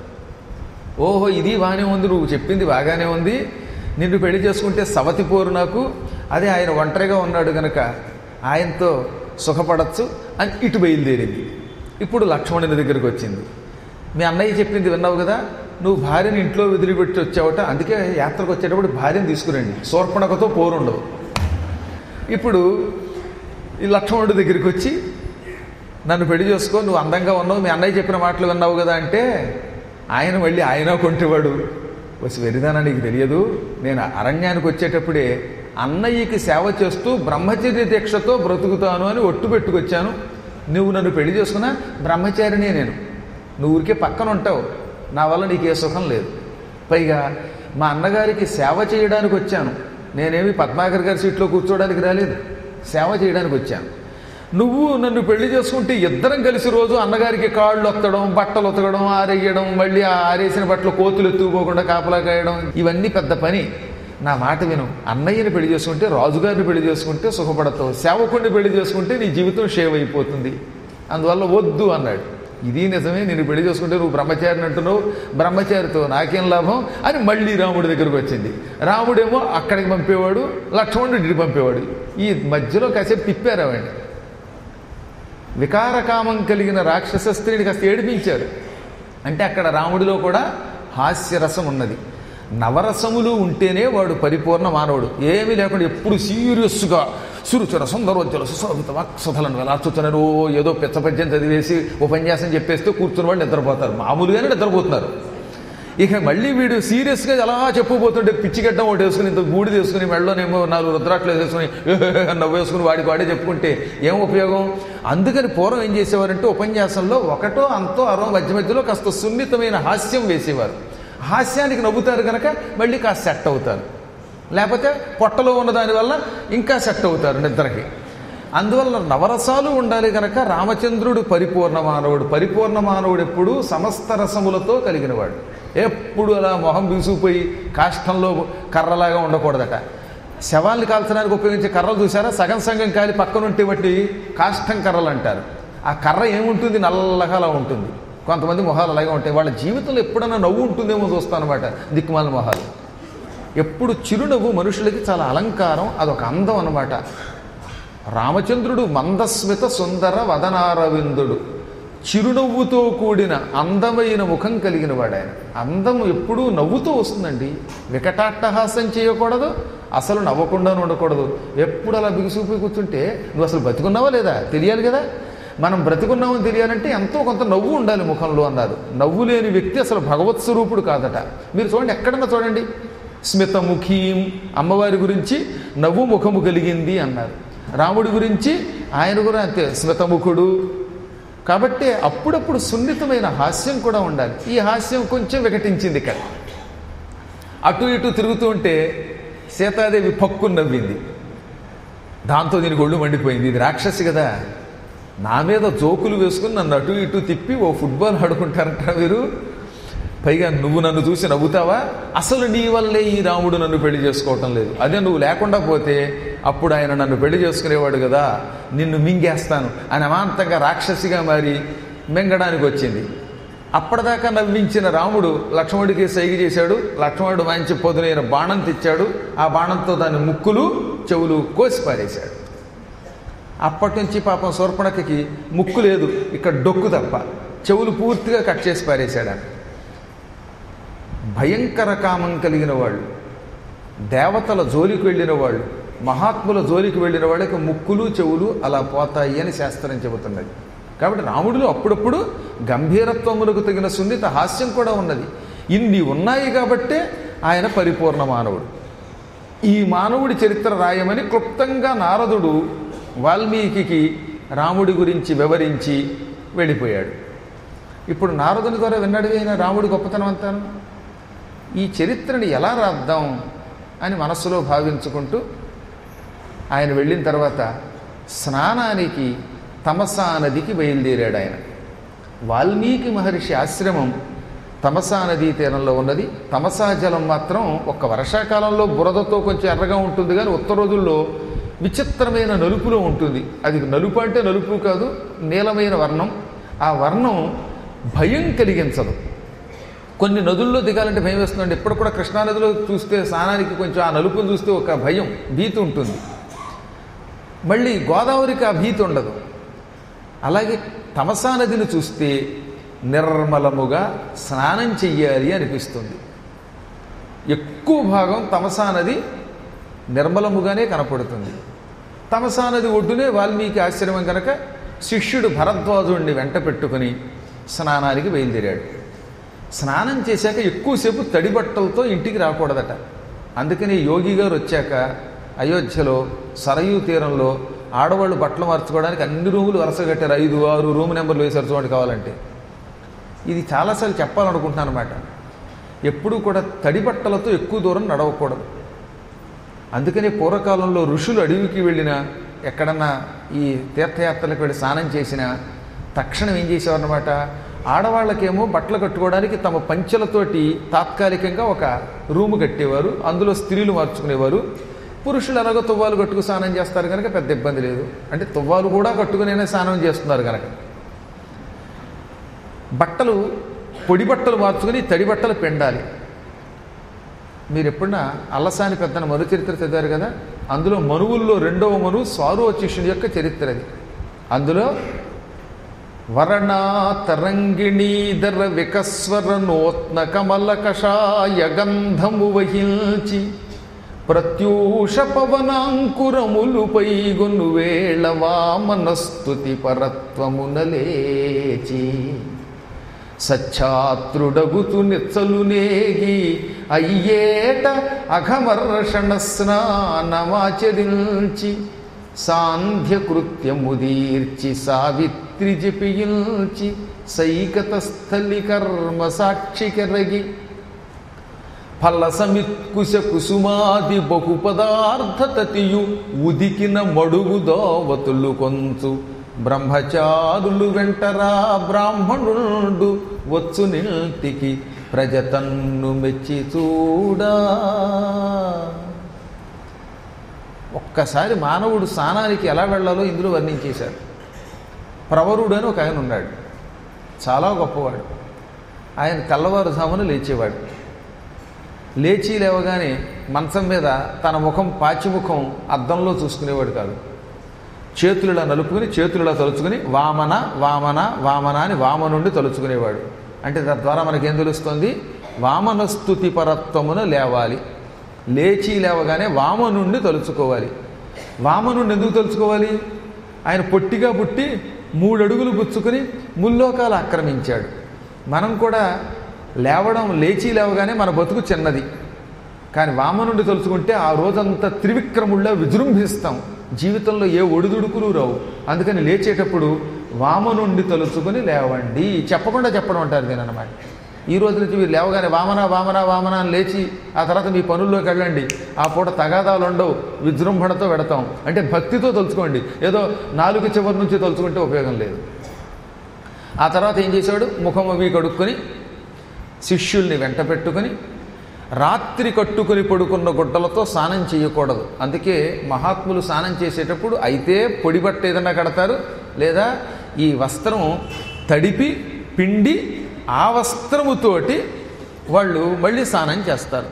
S1: ఓహో ఇది బాగానే ఉంది నువ్వు చెప్పింది బాగానే ఉంది నిన్ను పెళ్లి చేసుకుంటే సవతి పోరు నాకు అదే ఆయన ఒంటరిగా ఉన్నాడు గనక ఆయనతో సుఖపడచ్చు అని ఇటు బయలుదేరింది ఇప్పుడు లక్ష్మణుని దగ్గరికి వచ్చింది మీ అన్నయ్య చెప్పింది విన్నావు కదా నువ్వు భార్యని ఇంట్లో వదిలిపెట్టి వచ్చావట అందుకే యాత్రకు వచ్చేటప్పుడు భార్యను తీసుకురండి శూర్పణకతో పోరుండవు ఇప్పుడు ఈ లక్ష్మణుడి దగ్గరికి వచ్చి నన్ను పెళ్లి చేసుకో నువ్వు అందంగా ఉన్నావు మీ అన్నయ్య చెప్పిన మాటలు విన్నావు కదా అంటే ఆయన మళ్ళీ ఆయన కొంటేవాడు వచ్చి వెరిదానా నీకు తెలియదు నేను అరణ్యానికి వచ్చేటప్పుడే అన్నయ్యకి సేవ చేస్తూ బ్రహ్మచర్య దీక్షతో బ్రతుకుతాను అని ఒట్టు పెట్టుకొచ్చాను నువ్వు నన్ను పెళ్లి చేసుకున్నా బ్రహ్మచారినే నేను నువ్వు ఊరికే పక్కన ఉంటావు నా వల్ల నీకు ఏ సుఖం లేదు పైగా మా అన్నగారికి సేవ చేయడానికి వచ్చాను నేనేమి పద్మాకర్ గారి సీట్లో కూర్చోవడానికి రాలేదు సేవ చేయడానికి వచ్చాను నువ్వు నన్ను పెళ్లి చేసుకుంటే ఇద్దరం కలిసి రోజు అన్నగారికి కాళ్ళు ఒత్తడం బట్టలు ఉతకడం ఆరేయడం మళ్ళీ ఆ ఆరేసిన బట్టలు కోతులు ఎత్తుకుపోకుండా కాపలా కాయడం ఇవన్నీ పెద్ద పని నా మాట విను అన్నయ్యని పెళ్లి చేసుకుంటే రాజుగారిని పెళ్లి చేసుకుంటే సుఖపడతావు సేవకుడిని పెళ్లి చేసుకుంటే నీ జీవితం షేవ్ అయిపోతుంది అందువల్ల వద్దు అన్నాడు ఇది నిజమే నేను పెళ్లి చేసుకుంటే నువ్వు బ్రహ్మచారిని అంటున్నావు బ్రహ్మచారితో నాకేం లాభం అని మళ్ళీ రాముడి దగ్గరకు వచ్చింది రాముడేమో అక్కడికి పంపేవాడు లక్ష్మణుడు ఇటు పంపేవాడు ఈ మధ్యలో కాసేపు తిప్పారు అవండి వికారకామం కలిగిన రాక్షస స్త్రీని కాస్త ఏడిపించారు అంటే అక్కడ రాముడిలో కూడా హాస్యరసం ఉన్నది నవరసములు ఉంటేనే వాడు పరిపూర్ణ మానవుడు ఏమీ లేకుండా ఎప్పుడు సీరియస్గా సురుచుర సుందరోజ్జల సుశోభిత వాక్సథలను వెలాచుతున్నారు ఓ ఏదో పిచ్చపద్యం చదివేసి ఉపన్యాసం చెప్పేస్తే కూర్చున్న వాళ్ళు నిద్రపోతారు మామూలుగానే నిద్రపోతున్నారు ఇక మళ్ళీ వీడు సీరియస్గా ఎలా చెప్పబోతుంటే పిచ్చిగడ్డం ఒకటి వేసుకుని ఇంత బూడి వేసుకుని మెళ్ళలోనేమో నాలుగు రుద్రాట్లు వేసుకుని నవ్వు వేసుకుని వాడికి వాడే చెప్పుకుంటే ఏం ఉపయోగం అందుకని పూర్వం ఏం చేసేవారంటే ఉపన్యాసంలో ఒకటో అంతో అరో మధ్య మధ్యలో కాస్త సున్నితమైన హాస్యం వేసేవారు హాస్యానికి నవ్వుతారు కనుక మళ్ళీ కాస్త సెట్ అవుతారు లేకపోతే పొట్టలో ఉన్న దానివల్ల ఇంకా సెట్ అవుతారు నిద్రకి అందువల్ల నవరసాలు ఉండాలి కనుక రామచంద్రుడు పరిపూర్ణ మానవుడు పరిపూర్ణ మానవుడు ఎప్పుడు సమస్త రసములతో కలిగినవాడు ఎప్పుడు అలా మొహం బిగుసుకుపోయి కాష్టంలో కర్రలాగా ఉండకూడదట శవాల్ని కాల్చడానికి ఉపయోగించే కర్రలు చూసారా సగం సగం కాలి పక్కన ఉంటే బట్టి కాష్టం కర్రలు అంటారు ఆ కర్ర ఏముంటుంది నల్లగా అలా ఉంటుంది కొంతమంది మొహాలు అలాగే ఉంటాయి వాళ్ళ జీవితంలో ఎప్పుడైనా నవ్వు ఉంటుందేమో చూస్తానమాట దిక్కుమాల మొహాలు ఎప్పుడు చిరునవ్వు మనుషులకి చాలా అలంకారం అదొక అందం అన్నమాట రామచంద్రుడు మందస్మిత సుందర వదనారవిందుడు చిరునవ్వుతో కూడిన అందమైన ముఖం కలిగిన వాడు ఆయన అందం ఎప్పుడూ నవ్వుతూ వస్తుందండి వికటాట్టహాసం చేయకూడదు అసలు నవ్వకుండా ఉండకూడదు ఎప్పుడు అలా బిగుసుకుపోయి కూర్చుంటే నువ్వు అసలు బతికున్నావా లేదా తెలియాలి కదా మనం బ్రతికున్నామని తెలియాలంటే ఎంతో కొంత నవ్వు ఉండాలి ముఖంలో అన్నారు నవ్వు లేని వ్యక్తి అసలు భగవత్ స్వరూపుడు కాదట మీరు చూడండి ఎక్కడన్నా చూడండి స్మితముఖీం అమ్మవారి గురించి నవ్వు ముఖము కలిగింది అన్నారు రాముడి గురించి ఆయన కూడా అంతే స్మితముఖుడు కాబట్టి అప్పుడప్పుడు సున్నితమైన హాస్యం కూడా ఉండాలి ఈ హాస్యం కొంచెం వికటించింది ఇక్కడ అటు ఇటు తిరుగుతూ ఉంటే సీతాదేవి పక్కు నవ్వింది దాంతో దీనికి ఒళ్ళు మండిపోయింది ఇది రాక్షసి కదా నా మీద జోకులు వేసుకుని నన్ను అటు ఇటు తిప్పి ఓ ఫుట్బాల్ ఆడుకుంటారంట మీరు పైగా నువ్వు నన్ను చూసి నవ్వుతావా అసలు నీ వల్లే ఈ రాముడు నన్ను పెళ్లి చేసుకోవటం లేదు అదే నువ్వు లేకుండా పోతే అప్పుడు ఆయన నన్ను పెళ్లి చేసుకునేవాడు కదా నిన్ను మింగేస్తాను అని అమాంతంగా రాక్షసిగా మారి మింగడానికి వచ్చింది అప్పటిదాకా నవ్వించిన రాముడు లక్ష్మణుడికి సైగ చేశాడు లక్ష్మణుడు మంచి పొదునైన బాణం తెచ్చాడు ఆ బాణంతో దాని ముక్కులు చెవులు కోసి పారేశాడు అప్పటి నుంచి పాపం శూర్పణఖకి ముక్కు లేదు ఇక్కడ డొక్కు తప్ప చెవులు పూర్తిగా కట్ చేసి పారేశాడు ఆయన. భయంకర కామం కలిగిన వాళ్ళు దేవతల జోలికి వెళ్ళిన వాళ్ళు మహాత్ముల జోలికి వెళ్ళిన వాళ్ళకి ముక్కులు చెవులు అలా పోతాయి అని శాస్త్రం చెబుతున్నది కాబట్టి రాముడిలో అప్పుడప్పుడు గంభీరత్వములకు తగిన సున్నిత హాస్యం కూడా ఉన్నది ఇన్ని ఉన్నాయి కాబట్టే ఆయన పరిపూర్ణ మానవుడు ఈ మానవుడి చరిత్ర రాయమని క్లుప్తంగా నారదుడు వాల్మీకి రాముడి గురించి వివరించి వెళ్ళిపోయాడు ఇప్పుడు నారదుని ద్వారా విన్నాడు అయిన రాముడి గొప్పతనం అంతాను ఈ చరిత్రని ఎలా రాద్దాం అని మనస్సులో భావించుకుంటూ ఆయన వెళ్ళిన తర్వాత స్నానానికి తమసా నదికి బయలుదేరాడు ఆయన వాల్మీకి మహర్షి ఆశ్రమం తమసా నదీ తీరంలో ఉన్నది తమసా జలం మాత్రం ఒక్క వర్షాకాలంలో బురదతో కొంచెం ఎర్రగా ఉంటుంది కానీ ఉత్తర రోజుల్లో విచిత్రమైన నలుపులో ఉంటుంది అది నలుపు అంటే నలుపు కాదు నీలమైన వర్ణం ఆ వర్ణం భయం కలిగించదు కొన్ని నదుల్లో దిగాలంటే భయం వేస్తుందండి ఇప్పుడు కూడా కృష్ణానదిలో చూస్తే స్నానానికి కొంచెం ఆ నలుపును చూస్తే ఒక భయం భీతి ఉంటుంది మళ్ళీ గోదావరికి ఆ భీతి ఉండదు అలాగే తమసా నదిని చూస్తే నిర్మలముగా స్నానం చెయ్యాలి అనిపిస్తుంది ఎక్కువ భాగం తమసా నది నిర్మలముగానే కనపడుతుంది తమసా నది ఒడ్డునే వాల్మీకి ఆశ్రమం కనుక శిష్యుడు భరద్వాజుడిని వెంట పెట్టుకుని స్నానానికి బయలుదేరాడు స్నానం చేశాక ఎక్కువసేపు తడి బట్టలతో ఇంటికి రాకూడదట అందుకని యోగి గారు వచ్చాక అయోధ్యలో సరయూ తీరంలో ఆడవాళ్ళు బట్టలు మార్చుకోవడానికి అన్ని రూములు వరుస కట్టారు ఐదు ఆరు రూమ్ నెంబర్లు వేశారు చూడండి కావాలంటే ఇది చాలాసార్లు చెప్పాలనుకుంటున్నాను అనమాట ఎప్పుడూ కూడా తడి బట్టలతో ఎక్కువ దూరం నడవకూడదు అందుకనే పూర్వకాలంలో ఋషులు అడవికి వెళ్ళినా ఎక్కడన్నా ఈ తీర్థయాత్రలకు వెళ్ళి స్నానం చేసిన తక్షణం ఏం చేసేవారనమాట ఆడవాళ్ళకేమో బట్టలు కట్టుకోవడానికి తమ పంచెలతోటి తాత్కాలికంగా ఒక రూము కట్టేవారు అందులో స్త్రీలు మార్చుకునేవారు పురుషులు ఎలాగో తువ్వాలు కట్టుకు స్నానం చేస్తారు కనుక పెద్ద ఇబ్బంది లేదు అంటే తువ్వాలు కూడా కట్టుకునే స్నానం చేస్తున్నారు కనుక బట్టలు పొడి బట్టలు మార్చుకుని తడి బట్టలు పెండాలి మీరు ఎప్పుడన్నా అల్లసాని పెద్దన మరు చరిత్ర చదివారు కదా అందులో మనువుల్లో రెండవ మనువు స్వారో శిష్యుని యొక్క చరిత్ర అది అందులో వరణ తరంగిణీధర వికస్వర నూత్న కమల కషాయ గంధము వహించి ప్రత్యూష పవనాంకురములు పైగొను వేళ వామనస్తుతి పరత్వమునలేచి సచ్ఛాత్రుడగుతు నిచ్చలు నేగి అయ్యేట అఘమర్షణ స్నానమాచరించి సాంధ్యకృత్యముదీర్చి సావిత్రి జపియించి సైకత స్థలి కర్మ సాక్షి కెరగి ఫలసమిత్కుశ కుసుమాది బహు పదార్థతతియు ఉదికిన మడుగు దోవతులు కొంచు బ్రహ్మచారులు వెంటరా బ్రాహ్మణుడు వచ్చు నిల్తికి ప్రజతన్ను మెచ్చి చూడా ఒక్కసారి మానవుడు స్నానానికి ఎలా వెళ్ళాలో ఇందులో వర్ణించేశారు ప్రవరుడు అని ఒక ఆయన ఉన్నాడు చాలా గొప్పవాడు ఆయన తెల్లవారుజామున లేచేవాడు లేచి లేవగానే మంచం మీద తన ముఖం పాచిముఖం అద్దంలో చూసుకునేవాడు కాదు చేతులలా నలుపుకుని చేతులలా తలుచుకుని వామన వామన వామన అని వామ నుండి తలుచుకునేవాడు అంటే తద్వారా మనకేం తెలుస్తుంది వామనస్తుతి పరత్వమున లేవాలి లేచి లేవగానే వామ నుండి తలుచుకోవాలి వామ నుండి ఎందుకు తలుచుకోవాలి ఆయన పొట్టిగా పుట్టి మూడు అడుగులు పుచ్చుకొని ముల్లోకాలు ఆక్రమించాడు మనం కూడా లేవడం లేచి లేవగానే మన బతుకు చిన్నది కానీ వామ నుండి తలుచుకుంటే ఆ రోజంతా త్రివిక్రముళ్ళ విజృంభిస్తాం జీవితంలో ఏ ఒడిదుడుకులు రావు అందుకని లేచేటప్పుడు వామ నుండి తలుచుకొని లేవండి చెప్పకుండా చెప్పడం అంటారు దీని అనమాట ఈ రోజు నుంచి మీరు లేవగానే వామన వామన వామన అని లేచి ఆ తర్వాత మీ పనుల్లోకి వెళ్ళండి ఆ పూట తగాదాలు ఉండవు విజృంభణతో పెడతాం అంటే భక్తితో తలుచుకోండి ఏదో నాలుగు చివరి నుంచి తలుచుకుంటే ఉపయోగం లేదు ఆ తర్వాత ఏం చేశాడు ముఖం అవి కడుక్కొని శిష్యుల్ని వెంట పెట్టుకొని రాత్రి కట్టుకుని పడుకున్న గుడ్డలతో స్నానం చేయకూడదు అందుకే మహాత్ములు స్నానం చేసేటప్పుడు అయితే పొడి బట్ట ఏదైనా కడతారు లేదా ఈ వస్త్రం తడిపి పిండి ఆ వస్త్రముతోటి వాళ్ళు మళ్ళీ స్నానం చేస్తారు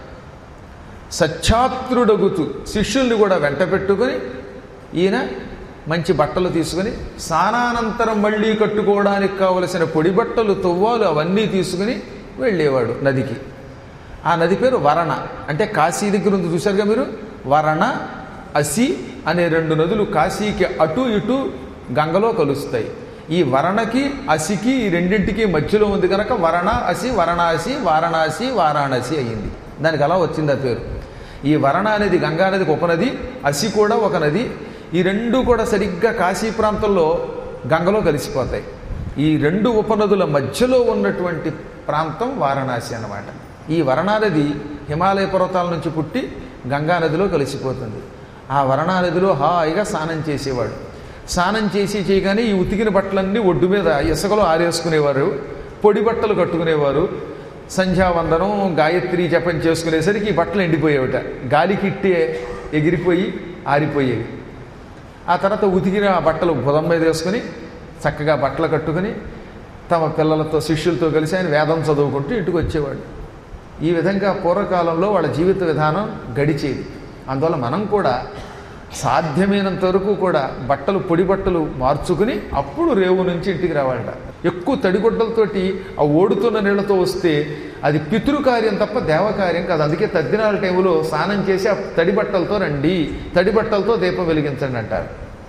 S1: సచ్ఛాత్రుడగుతూ శిష్యుల్ని కూడా వెంట పెట్టుకొని ఈయన మంచి బట్టలు తీసుకుని స్నానానంతరం మళ్ళీ కట్టుకోవడానికి కావలసిన పొడి బట్టలు తువ్వాలు అవన్నీ తీసుకుని వెళ్ళేవాడు నదికి ఆ నది పేరు వరణ అంటే కాశీ దగ్గర ఉంది చూశారుగా మీరు వరణ అసి అనే రెండు నదులు కాశీకి అటు ఇటు గంగలో కలుస్తాయి ఈ వరణకి అసికి ఈ రెండింటికి మధ్యలో ఉంది కనుక వరణ అసి వరణాసి వారణాసి వారాణసి అయ్యింది దానికి అలా వచ్చింది ఆ పేరు ఈ వరణ అనేది గంగా నదికి ఒక నది అసి కూడా ఒక నది ఈ రెండు కూడా సరిగ్గా కాశీ ప్రాంతంలో గంగలో కలిసిపోతాయి ఈ రెండు ఉపనదుల మధ్యలో ఉన్నటువంటి ప్రాంతం వారణాసి అన్నమాట ఈ వరణానది హిమాలయ పర్వతాల నుంచి పుట్టి గంగా నదిలో కలిసిపోతుంది ఆ వరణానదిలో హాయిగా స్నానం చేసేవాడు స్నానం చేసి చేయగానే ఈ ఉతికిన బట్టలన్నీ ఒడ్డు మీద ఇసుకలో ఆరేసుకునేవారు పొడి బట్టలు కట్టుకునేవారు సంధ్యావందనం గాయత్రి జపం చేసుకునేసరికి ఈ బట్టలు ఎండిపోయేవిట గాలికి ఇట్టే ఎగిరిపోయి ఆరిపోయేవి ఆ తర్వాత ఉతికిన ఆ బట్టలు బుధం మీద వేసుకుని చక్కగా బట్టలు కట్టుకుని తమ పిల్లలతో శిష్యులతో కలిసి ఆయన వేదం చదువుకుంటూ ఇంటికి వచ్చేవాడు ఈ విధంగా పూర్వకాలంలో వాళ్ళ జీవిత విధానం గడిచేది అందువల్ల మనం కూడా సాధ్యమైనంత వరకు కూడా బట్టలు పొడి బట్టలు మార్చుకుని అప్పుడు రేవు నుంచి ఇంటికి రావాలట ఎక్కువ తడిగుడ్డలతోటి ఆ ఓడుతున్న నీళ్లతో వస్తే అది పితృకార్యం తప్ప దేవకార్యం కాదు అందుకే తద్దినాల టైంలో స్నానం చేసి ఆ తడి బట్టలతో రండి తడి బట్టలతో దీపం వెలిగించండి అంటారు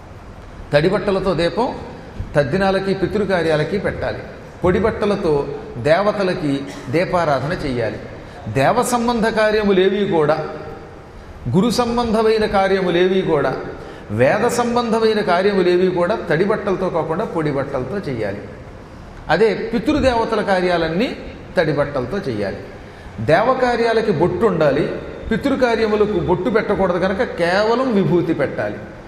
S1: తడి బట్టలతో దీపం తద్దినాలకి పితృకార్యాలకి పెట్టాలి పొడి బట్టలతో దేవతలకి దీపారాధన చెయ్యాలి దేవ సంబంధ కార్యములేవి కూడా గురు సంబంధమైన కార్యములేవి కూడా వేద సంబంధమైన కార్యములేవి కూడా తడి బట్టలతో కాకుండా పొడి బట్టలతో చెయ్యాలి అదే పితృదేవతల కార్యాలన్నీ తడి బట్టలతో చెయ్యాలి దేవకార్యాలకి బొట్టు ఉండాలి పితృకార్యములకు బొట్టు పెట్టకూడదు కనుక కేవలం విభూతి పెట్టాలి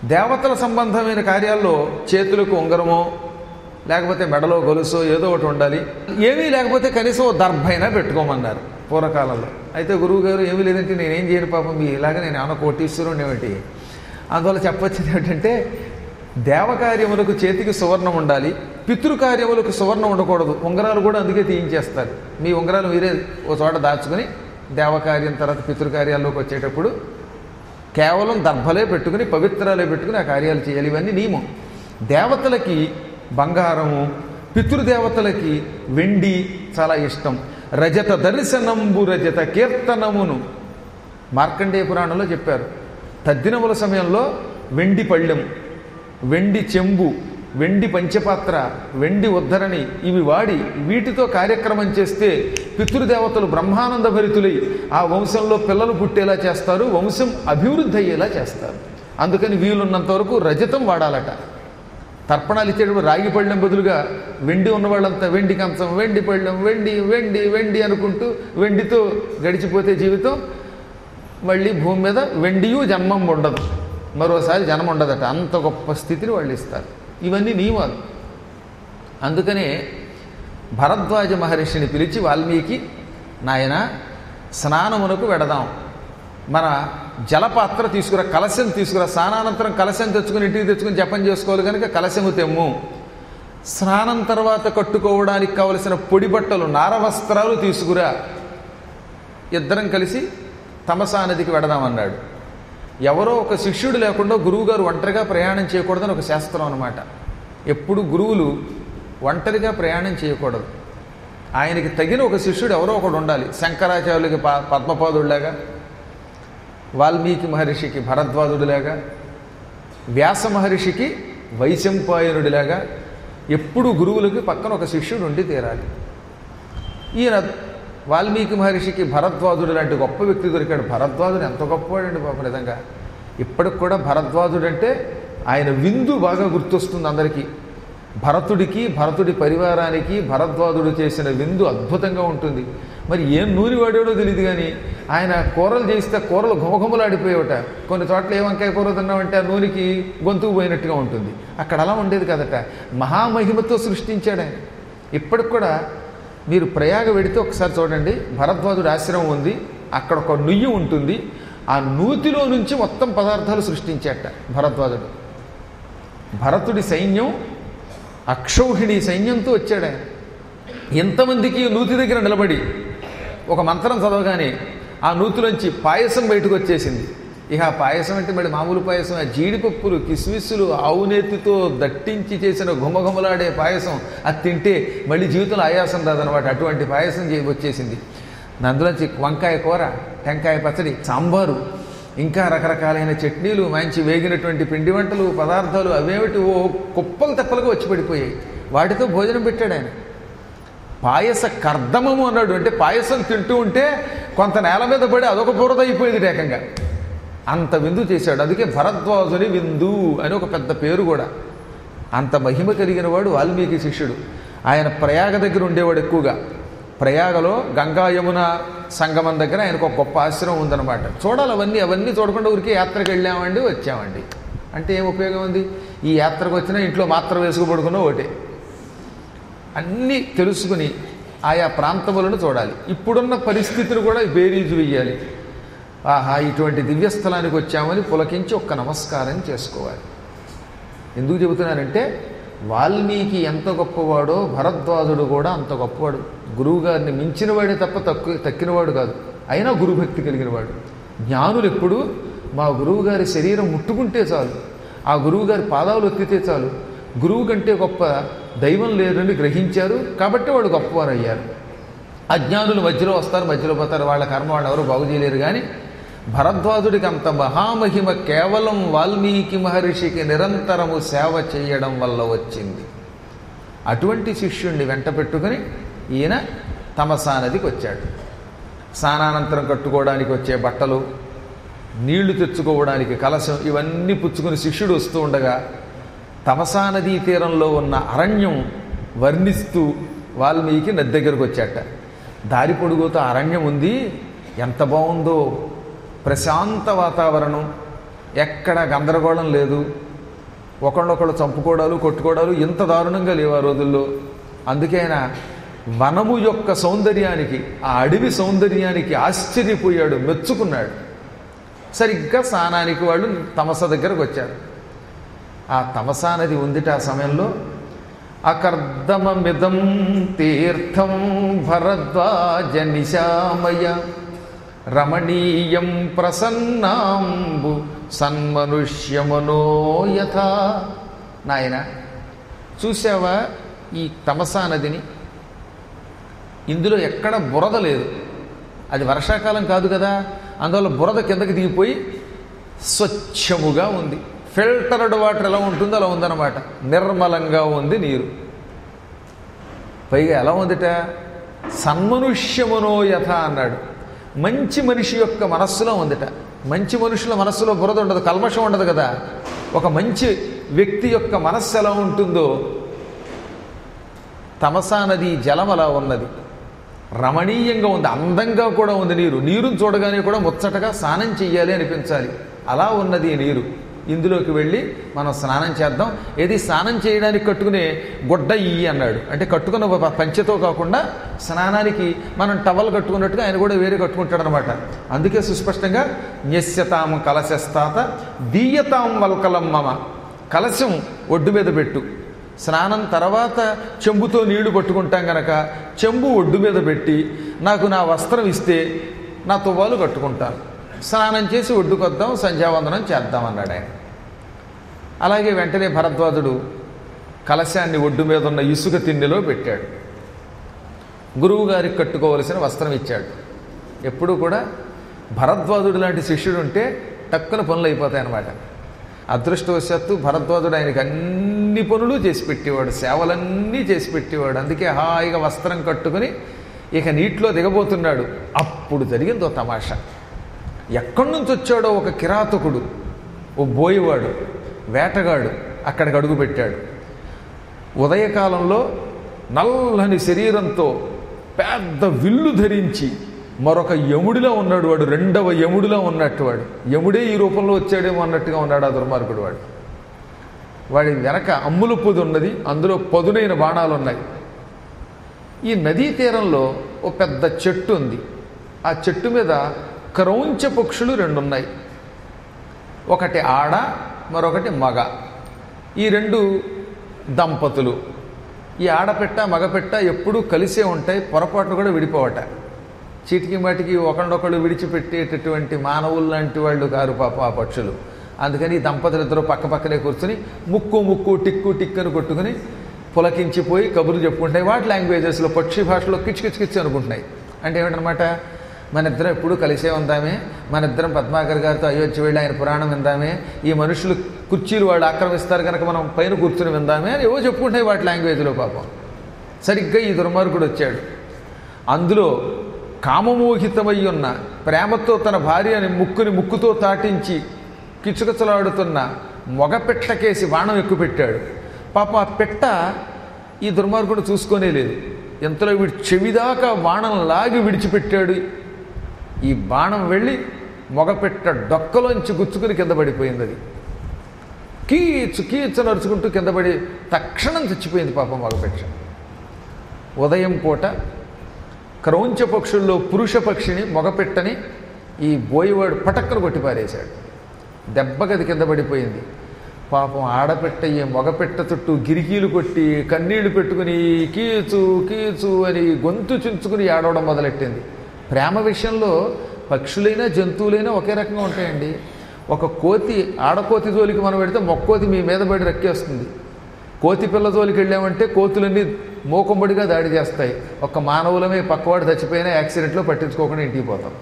S1: దేవతల సంబంధమైన కార్యాల్లో చేతులకు ఉంగరమో లేకపోతే మెడలో గొలుసో ఏదో ఒకటి ఉండాలి ఏమీ లేకపోతే కనీసం ఓ దర్భైనా పెట్టుకోమన్నారు పూర్వకాలంలో అయితే గురువు గారు ఏమీ లేదంటే నేనేం చేయను పాపం మీ ఇలాగ నేను ఏమన్నా కోటీశ్వరుని ఏమిటి అందువల్ల చెప్పొచ్చింది ఏమిటంటే దేవకార్యములకు చేతికి సువర్ణం ఉండాలి పితృకార్యములకు సువర్ణం ఉండకూడదు ఉంగరాలు కూడా అందుకే తీయించేస్తారు మీ ఉంగరాలు మీరే ఓ చోట దాచుకుని దేవకార్యం తర్వాత పితృకార్యాల్లోకి వచ్చేటప్పుడు కేవలం దర్భలే పెట్టుకుని పవిత్రాలే పెట్టుకుని ఆ కార్యాలు చేయాలి ఇవన్నీ నియమం దేవతలకి బంగారము పితృదేవతలకి వెండి చాలా ఇష్టం రజత దర్శనంబు రజత కీర్తనమును మార్కండేయ పురాణంలో చెప్పారు తద్దినముల సమయంలో వెండి పళ్ళెం వెండి చెంబు వెండి పంచపాత్ర వెండి ఉద్ధరణి ఇవి వాడి వీటితో కార్యక్రమం చేస్తే పితృదేవతలు బ్రహ్మానంద భరితులై ఆ వంశంలో పిల్లలు పుట్టేలా చేస్తారు వంశం అభివృద్ధి అయ్యేలా చేస్తారు అందుకని వీలున్నంత వరకు రజతం వాడాలట తర్పణాలు ఇచ్చేటప్పుడు రాగి పళ్ళెం బదులుగా వెండి ఉన్న వాళ్ళంతా వెండి కంచం వెండి పళ్ళెం వెండి వెండి వెండి అనుకుంటూ వెండితో గడిచిపోతే జీవితం మళ్ళీ భూమి మీద వెండియు జన్మం ఉండదు మరోసారి జన్మ ఉండదట అంత గొప్ప స్థితిని వాళ్ళు ఇస్తారు ఇవన్నీ నియమాలు అందుకనే భరద్వాజ మహర్షిని పిలిచి వాల్మీకి నాయన స్నానమునకు వెడదాం మన జలపాత్ర తీసుకురా కలశం తీసుకురా స్నానానంతరం కలశం తెచ్చుకుని ఇంటికి తెచ్చుకుని జపం చేసుకోవాలి కనుక కలశము తెమ్ము స్నానం తర్వాత కట్టుకోవడానికి కావలసిన పొడి బట్టలు నారవస్త్రాలు తీసుకురా ఇద్దరం కలిసి తమసా నదికి వెడదామన్నాడు ఎవరో ఒక శిష్యుడు లేకుండా గురువుగారు ఒంటరిగా ప్రయాణం చేయకూడదని ఒక శాస్త్రం అనమాట ఎప్పుడు గురువులు ఒంటరిగా ప్రయాణం చేయకూడదు ఆయనకి తగిన ఒక శిష్యుడు ఎవరో ఒకడు ఉండాలి శంకరాచార్యులకి ప పద్మపాదుడిలాగా వాల్మీకి మహర్షికి భరద్వాజుడిలాగా వ్యాస మహర్షికి వైశంపాయనుడిలాగా ఎప్పుడు గురువులకి పక్కన ఒక శిష్యుడు ఉండి తీరాలి ఈయన వాల్మీకి మహర్షికి భరద్వాజుడు లాంటి గొప్ప వ్యక్తి దొరికాడు భరద్వాజుడు ఎంత గొప్పవాడండి పాప నిజంగా ఇప్పటికి కూడా భరద్వాజుడు అంటే ఆయన విందు బాగా గుర్తొస్తుంది అందరికీ భరతుడికి భరతుడి పరివారానికి భరద్వాజుడు చేసిన విందు అద్భుతంగా ఉంటుంది మరి ఏం నూనె వాడాడో తెలియదు కానీ ఆయన కూరలు చేస్తే కూరలు ఘుమఘుమలాడిపోయేవట కొన్ని చోట్ల ఏ వంకాయ కూర తిన్నామంటే ఆ నూనెకి గొంతుకు పోయినట్టుగా ఉంటుంది అక్కడ అలా ఉండేది కదట మహామహిమతో సృష్టించాడు ఆయన ఇప్పటికి కూడా మీరు ప్రయాగ వెడితే ఒకసారి చూడండి భరద్వాజుడి ఆశ్రమం ఉంది అక్కడ ఒక నుయ్యి ఉంటుంది ఆ నూతిలో నుంచి మొత్తం పదార్థాలు సృష్టించాట భరద్వాజుడు భరతుడి సైన్యం అక్షౌహిణి సైన్యంతో వచ్చాడు ఆయన ఎంతమందికి నూతి దగ్గర నిలబడి ఒక మంత్రం చదవగానే ఆ నూతిలోంచి పాయసం బయటకు వచ్చేసింది ఇక ఆ పాయసం అంటే మళ్ళీ మామూలు పాయసం ఆ జీడిపప్పులు కిస్మిస్సులు ఆవు నేతితో దట్టించి చేసిన గుమగుమలాడే పాయసం అది తింటే మళ్ళీ జీవితంలో ఆయాసం రాదనమాట అటువంటి పాయసం చే- వచ్చేసింది అందులోంచి వంకాయ కూర టెంకాయ పచ్చడి సాంబారు ఇంకా రకరకాలైన చట్నీలు మంచి వేగినటువంటి పిండి వంటలు పదార్థాలు అవేమిటి ఓ కుప్పలు తెప్పలుగా వచ్చి పడిపోయాయి వాటితో భోజనం పెట్టాడు ఆయన పాయస కర్దమము అన్నాడు అంటే పాయసం తింటూ ఉంటే కొంత నేల మీద పడి అదొక బురద అయిపోయింది ఏకంగా అంత విందు చేశాడు అందుకే భరద్వాజుని విందు అని ఒక పెద్ద పేరు కూడా అంత మహిమ కలిగిన వాడు వాల్మీకి శిష్యుడు ఆయన ప్రయాగ దగ్గర ఉండేవాడు ఎక్కువగా ప్రయాగలో గంగా యమున సంగమం దగ్గర ఆయనకు ఒక గొప్ప ఆశ్రమం ఉందన్నమాట చూడాలి అవన్నీ అవన్నీ చూడకుండా ఊరికి యాత్రకు వెళ్ళామండి వచ్చామండి అంటే ఏం ఉపయోగం ఉంది ఈ యాత్రకు వచ్చినా ఇంట్లో మాత్రం వేసుకు పడుకున్నా ఒకటే అన్నీ తెలుసుకుని ఆయా ప్రాంతములను చూడాలి ఇప్పుడున్న పరిస్థితులు కూడా బేరీజు వెయ్యాలి ఆహా ఇటువంటి దివ్యస్థలానికి వచ్చామని పులకించి ఒక్క నమస్కారం చేసుకోవాలి ఎందుకు చెబుతున్నానంటే వాల్మీకి ఎంత గొప్పవాడో భరద్వాజుడు కూడా అంత గొప్పవాడు గురువుగారిని మించినవాడే తప్ప తక్కువ తక్కినవాడు కాదు అయినా గురుభక్తి కలిగినవాడు జ్ఞానులు ఎప్పుడు మా గురువుగారి శరీరం ముట్టుకుంటే చాలు ఆ గురువుగారి పాదాలు ఎత్తితే చాలు గురువు కంటే గొప్ప దైవం లేదని గ్రహించారు కాబట్టి వాడు గొప్పవారు అయ్యారు అజ్ఞానులు మధ్యలో వస్తారు మధ్యలో పోతారు వాళ్ళ కర్మ వాళ్ళు ఎవరు బాగు చేయలేరు కానీ భరద్వాజుడికి అంత మహామహిమ కేవలం వాల్మీకి మహర్షికి నిరంతరము సేవ చేయడం వల్ల వచ్చింది అటువంటి శిష్యుణ్ణి వెంట పెట్టుకుని ఈయన తమసా నదికి వచ్చాడు స్నానానంతరం కట్టుకోవడానికి వచ్చే బట్టలు నీళ్లు తెచ్చుకోవడానికి కలశం ఇవన్నీ పుచ్చుకుని శిష్యుడు వస్తూ ఉండగా తమసా నదీ తీరంలో ఉన్న అరణ్యం వర్ణిస్తూ వాల్మీకి నది దగ్గరకు వచ్చాట దారి పొడుగుతో అరణ్యం ఉంది ఎంత బాగుందో ప్రశాంత వాతావరణం ఎక్కడ గందరగోళం లేదు ఒకళ్ళొకళ్ళు చంపుకోవడాలు కొట్టుకోవడాలు ఇంత దారుణంగా లేవు ఆ రోజుల్లో అందుకే ఆయన వనము యొక్క సౌందర్యానికి ఆ అడవి సౌందర్యానికి ఆశ్చర్యపోయాడు మెచ్చుకున్నాడు సరిగ్గా స్నానానికి వాళ్ళు తమస దగ్గరకు వచ్చారు ఆ తమసా నది ఉందిట ఆ సమయంలో అకర్దమమిదం తీర్థం భరద్వాజ నిశామయ రమణీయం ప్రసన్నాంబు సన్మనుష్యమనోయథ నాయన చూసావా ఈ తమసా నదిని ఇందులో ఎక్కడ బురద లేదు అది వర్షాకాలం కాదు కదా అందువల్ల బురద కిందకి దిగిపోయి స్వచ్ఛముగా ఉంది ఫిల్టర్డ్ వాటర్ ఎలా ఉంటుందో అలా ఉందన్నమాట నిర్మలంగా ఉంది నీరు పైగా ఎలా ఉందిట సన్మనుష్యమనో యథ అన్నాడు మంచి మనిషి యొక్క మనస్సులో ఉందిట మంచి మనుషుల మనస్సులో బురద ఉండదు కల్మషం ఉండదు కదా ఒక మంచి వ్యక్తి యొక్క మనస్సు ఎలా ఉంటుందో తమసా నది జలం అలా ఉన్నది రమణీయంగా ఉంది అందంగా కూడా ఉంది నీరు నీరుని చూడగానే కూడా ముచ్చటగా స్నానం చెయ్యాలి అనిపించాలి అలా ఉన్నది ఈ నీరు ఇందులోకి వెళ్ళి మనం స్నానం చేద్దాం ఏది స్నానం చేయడానికి కట్టుకునే గుడ్డ ఇయ్యి అన్నాడు అంటే కట్టుకున్న ఒక పంచెతో కాకుండా స్నానానికి మనం టవల్ కట్టుకున్నట్టుగా ఆయన కూడా వేరే కట్టుకుంటాడు అనమాట అందుకే సుస్పష్టంగా న్యస్యతాం కలశస్తాత దీయతాం వల్కలం మమ కలశం ఒడ్డు మీద పెట్టు స్నానం తర్వాత చెంబుతో నీళ్లు పట్టుకుంటాం గనక చెంబు ఒడ్డు మీద పెట్టి నాకు నా వస్త్రం ఇస్తే నా తువ్వాలు కట్టుకుంటాను స్నానం చేసి ఒడ్డుకొద్దాం సంధ్యావందనం చేద్దాం అన్నాడు ఆయన అలాగే వెంటనే భరద్వాజుడు కలశాన్ని ఒడ్డు మీద ఉన్న ఇసుక తిన్నెలో పెట్టాడు గురువు గారికి కట్టుకోవలసిన వస్త్రం ఇచ్చాడు ఎప్పుడు కూడా భరద్వాజుడు లాంటి శిష్యుడు ఉంటే టక్కున పనులు అయిపోతాయి అన్నమాట అదృష్టవశాత్తు భరద్వాజుడు ఆయనకి అన్ని పనులు చేసి పెట్టేవాడు సేవలన్నీ చేసి పెట్టేవాడు అందుకే హాయిగా వస్త్రం కట్టుకుని ఇక నీటిలో దిగబోతున్నాడు అప్పుడు జరిగిందో తమాషా ఎక్కడి నుంచి వచ్చాడో ఒక కిరాతకుడు ఓ బోయేవాడు వేటగాడు అక్కడికి అడుగు పెట్టాడు ఉదయకాలంలో నల్లని శరీరంతో పెద్ద విల్లు ధరించి మరొక యముడిలో ఉన్నాడు వాడు రెండవ యముడిలో ఉన్నట్టు వాడు యముడే ఈ రూపంలో వచ్చాడేమో అన్నట్టుగా ఉన్నాడు ఆ దుర్మార్గుడు వాడు వాడి వెనక అమ్ముల పొది ఉన్నది అందులో పదునైన బాణాలు ఉన్నాయి ఈ నదీ తీరంలో ఓ పెద్ద చెట్టు ఉంది ఆ చెట్టు మీద క్రౌంచ పక్షులు రెండు ఉన్నాయి ఒకటి ఆడ మరొకటి మగ ఈ రెండు దంపతులు ఈ ఆడపెట్ట మగపెట్ట ఎప్పుడూ కలిసే ఉంటాయి పొరపాటును కూడా విడిపోవట చీటికి మాటికి ఒకళ్ళొకళ్ళు విడిచిపెట్టేటటువంటి మానవులు లాంటి వాళ్ళు కారు పాప ఆ పక్షులు అందుకని ఈ దంపతులు ఇద్దరు పక్క పక్కనే కూర్చుని ముక్కు ముక్కు టిక్కు టిక్కను కొట్టుకుని పులకించిపోయి కబుర్లు చెప్పుకుంటాయి వాటి లాంగ్వేజెస్లో పక్షి భాషలో కిచ్ కిచ్ కిచ్ అనుకుంటున్నాయి అంటే ఏమిటనమాట మన ఇద్దరం ఎప్పుడు కలిసే ఉందామే మన ఇద్దరం పద్మాకర్ గారితో అయోధ్య వెళ్ళి ఆయన పురాణం విందామే ఈ మనుషులు కుర్చీలు వాళ్ళు ఆక్రమిస్తారు కనుక మనం పైన కూర్చుని విందామే అని ఏవో చెప్పుకుంటాయి వాటి లాంగ్వేజ్లో పాపం సరిగ్గా ఈ దుర్మార్గుడు వచ్చాడు అందులో కామమోహితమై ఉన్న ప్రేమతో తన భార్యని ముక్కుని ముక్కుతో తాటించి కిచుకచలాడుతున్న మొగ పెట్టకేసి బాణం ఎక్కువ పెట్టాడు పాప ఆ పెట్ట ఈ దుర్మార్గుడు చూసుకోనే లేదు ఎంతలో వీడు చెవిదాకా బాణం లాగి విడిచిపెట్టాడు ఈ బాణం వెళ్ళి మొగపెట్ట డొక్కలోంచి గుచ్చుకుని కింద పడిపోయింది అది కీచు కీచు నడుచుకుంటూ కింద పడి తక్షణం చచ్చిపోయింది పాపం మగపెట్ట ఉదయం పూట క్రౌంచ పక్షుల్లో పురుష పక్షిని మొగపెట్టని ఈ బోయివాడు పటక్కలు కొట్టి పారేశాడు దెబ్బకది కింద పడిపోయింది పాపం ఆడపెట్ట ఈ మగపెట్ట చుట్టూ గిరికీలు కొట్టి కన్నీళ్లు పెట్టుకుని కీచు కీచు అని గొంతు చించుకుని ఆడవడం మొదలెట్టింది ప్రేమ విషయంలో పక్షులైనా జంతువులైనా ఒకే రకంగా ఉంటాయండి ఒక కోతి ఆడకోతి జోలికి మనం పెడితే మొక్కోతి మీ మీద పడి రెక్కేస్తుంది కోతి పిల్ల జోలికి వెళ్ళామంటే కోతులన్నీ మూకంబడిగా దాడి చేస్తాయి ఒక మానవులమే పక్కవాడు చచ్చిపోయినా యాక్సిడెంట్లో పట్టించుకోకుండా ఇంటికి పోతాం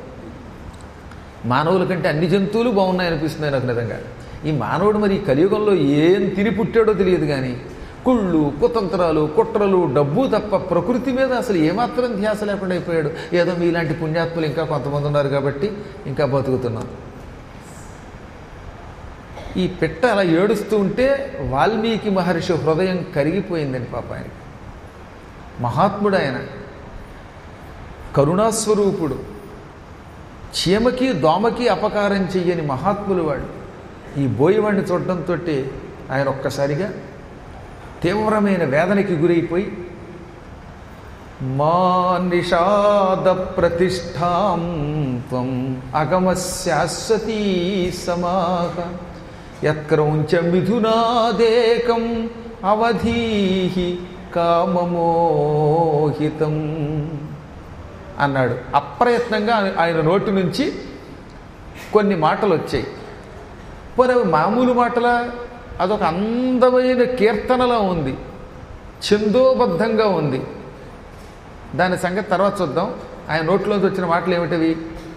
S1: మానవుల కంటే అన్ని జంతువులు బాగున్నాయి అనిపిస్తున్నాయి నాకు నిజంగా ఈ మానవుడు మరి ఈ కలియుగంలో ఏం తిని పుట్టాడో తెలియదు కానీ కుళ్ళు కుతంత్రాలు కుట్రలు డబ్బు తప్ప ప్రకృతి మీద అసలు ఏమాత్రం ధ్యాస లేకుండా అయిపోయాడు ఏదో మీలాంటి పుణ్యాత్ములు ఇంకా కొంతమంది ఉన్నారు కాబట్టి ఇంకా బతుకుతున్నాం ఈ పిట్ట అలా ఏడుస్తూ ఉంటే వాల్మీకి మహర్షి హృదయం కరిగిపోయిందండి పాప ఆయనకి మహాత్ముడు ఆయన కరుణాస్వరూపుడు చీమకి దోమకి అపకారం చెయ్యని మహాత్ములు వాడు ఈ బోయవాడిని చూడటంతో ఆయన ఒక్కసారిగా తీవ్రమైన వేదనకి గురైపోయి మా నిషాద ప్రతిష్టాం త్వం అగమశాశ్వతీ సమాహ యత్క్రౌంచ మిథునాదేకం అవధీహి కామమోహితం అన్నాడు అప్రయత్నంగా ఆయన నోటి నుంచి కొన్ని మాటలు వచ్చాయి పోనీ అవి మామూలు మాటల అదొక అందమైన కీర్తనలా ఉంది ఛందోబద్ధంగా ఉంది దాని సంగతి తర్వాత చూద్దాం ఆయన నోట్లోంచి వచ్చిన మాటలు ఏమిటివి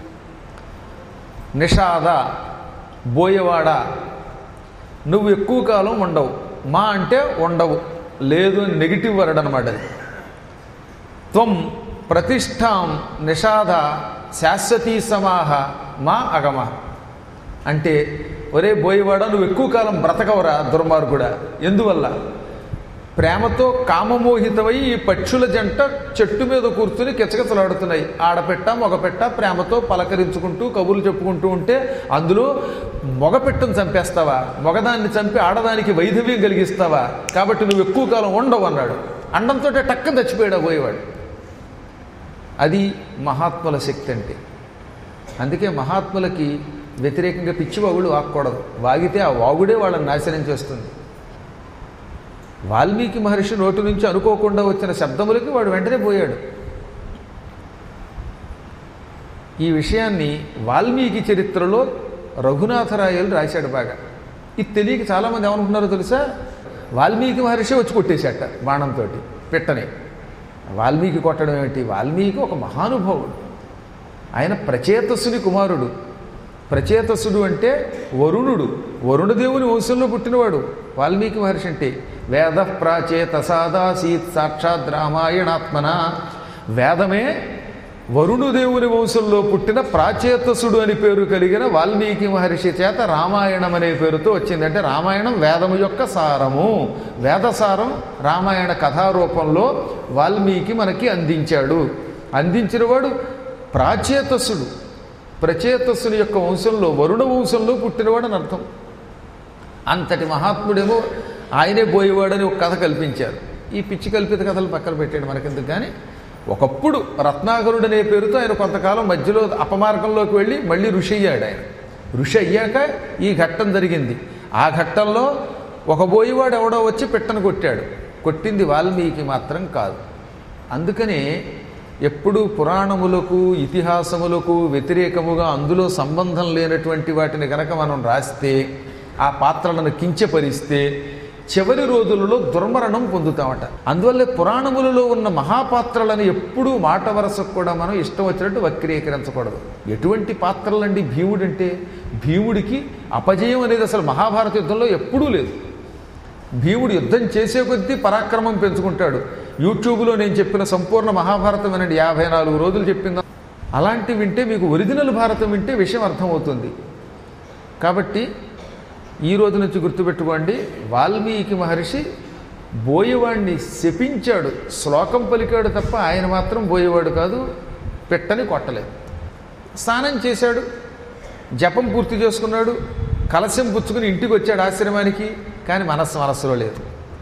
S1: నిషాద బోయవాడ నువ్వు ఎక్కువ కాలం ఉండవు మా అంటే ఉండవు లేదు అని నెగిటివ్ వర్డ్ అనమాట అది త్వం ప్రతిష్టాం నిషాద శాశ్వతీ సమాహ మా అగమ అంటే ఒరే బోయవాడ నువ్వు ఎక్కువ కాలం బ్రతకవరా దుర్మార్గుడా ఎందువల్ల ప్రేమతో కామమోహితమై ఈ పక్షుల జంట చెట్టు మీద కూర్చుని కిచకిచలాడుతున్నాయి ఆడపెట్ట మగపెట్ట ప్రేమతో పలకరించుకుంటూ కబుర్లు చెప్పుకుంటూ ఉంటే అందులో మగపెట్టను చంపేస్తావా మగదాన్ని చంపి ఆడదానికి వైధవ్యం కలిగిస్తావా కాబట్టి నువ్వు ఎక్కువ కాలం ఉండవు అన్నాడు అండంతో టక్కన చచ్చిపోయాడు ఆ పోయేవాడు అది మహాత్ముల శక్తి అంటే అందుకే మహాత్ములకి వ్యతిరేకంగా పిచ్చివాగుడు వాగకూడదు వాగితే ఆ వాగుడే వాళ్ళని నాశనం చేస్తుంది వాల్మీకి మహర్షి నోటి నుంచి అనుకోకుండా వచ్చిన శబ్దములకి వాడు వెంటనే పోయాడు ఈ విషయాన్ని వాల్మీకి చరిత్రలో రఘునాథరాయలు రాశాడు బాగా ఇది తెలియక చాలామంది ఏమనుకున్నారో తెలుసా వాల్మీకి మహర్షి వచ్చి కొట్టేశాట బాణంతో పిట్టని వాల్మీకి కొట్టడం ఏమిటి వాల్మీకి ఒక మహానుభావుడు ఆయన ప్రచేతసుని కుమారుడు ప్రచేతసుడు అంటే వరుణుడు వరుణదేవుని వంశంలో పుట్టినవాడు వాల్మీకి మహర్షి అంటే వేద ప్రాచేత సాదాసీత్ సాక్షాత్ రామాయణాత్మన వేదమే వరుణుదేవుని వంశంలో పుట్టిన ప్రాచేతసుడు అని పేరు కలిగిన వాల్మీకి మహర్షి చేత రామాయణం అనే పేరుతో వచ్చింది అంటే రామాయణం వేదము యొక్క సారము వేదసారం రామాయణ కథారూపంలో వాల్మీకి మనకి అందించాడు అందించినవాడు ప్రాచేతసుడు ప్రచేతస్సుని యొక్క వంశంలో వరుణ వంశంలో పుట్టినవాడు అని అర్థం అంతటి మహాత్ముడేమో ఆయనే పోయేవాడని ఒక కథ కల్పించారు ఈ పిచ్చి కల్పిత కథలు పక్కన పెట్టాడు మనకెందుకు కానీ ఒకప్పుడు రత్నాకరుడు అనే పేరుతో ఆయన కొంతకాలం మధ్యలో అపమార్గంలోకి వెళ్ళి మళ్ళీ ఋషి అయ్యాడు ఆయన ఋషి అయ్యాక ఈ ఘట్టం జరిగింది ఆ ఘట్టంలో ఒక బోయివాడు ఎవడో వచ్చి పిట్టను కొట్టాడు కొట్టింది వాల్మీకి మాత్రం కాదు అందుకనే ఎప్పుడు పురాణములకు ఇతిహాసములకు వ్యతిరేకముగా అందులో సంబంధం లేనటువంటి వాటిని గనక మనం రాస్తే ఆ పాత్రలను కించపరిస్తే చివరి రోజులలో దుర్మరణం పొందుతామట అందువల్లే పురాణములలో ఉన్న మహాపాత్రలను ఎప్పుడూ మాట వరసకు కూడా మనం ఇష్టం వచ్చినట్టు వక్రీకరించకూడదు ఎటువంటి పాత్రలండి భీముడంటే భీముడికి అపజయం అనేది అసలు మహాభారత యుద్ధంలో ఎప్పుడూ లేదు భీముడు యుద్ధం చేసే కొద్దీ పరాక్రమం పెంచుకుంటాడు యూట్యూబ్లో నేను చెప్పిన సంపూర్ణ మహాభారతం వినండి యాభై నాలుగు రోజులు చెప్పిందా అలాంటివి వింటే మీకు ఒరిజినల్ భారతం వింటే విషయం అర్థమవుతుంది కాబట్టి ఈ రోజు నుంచి గుర్తుపెట్టుకోండి వాల్మీకి మహర్షి బోయేవాడిని శపించాడు శ్లోకం పలికాడు తప్ప ఆయన మాత్రం బోయేవాడు కాదు పెట్టని కొట్టలేదు స్నానం చేశాడు జపం పూర్తి చేసుకున్నాడు కలశం పుచ్చుకుని ఇంటికి వచ్చాడు ఆశ్రమానికి కానీ మనస్సు మనస్సులో లేదు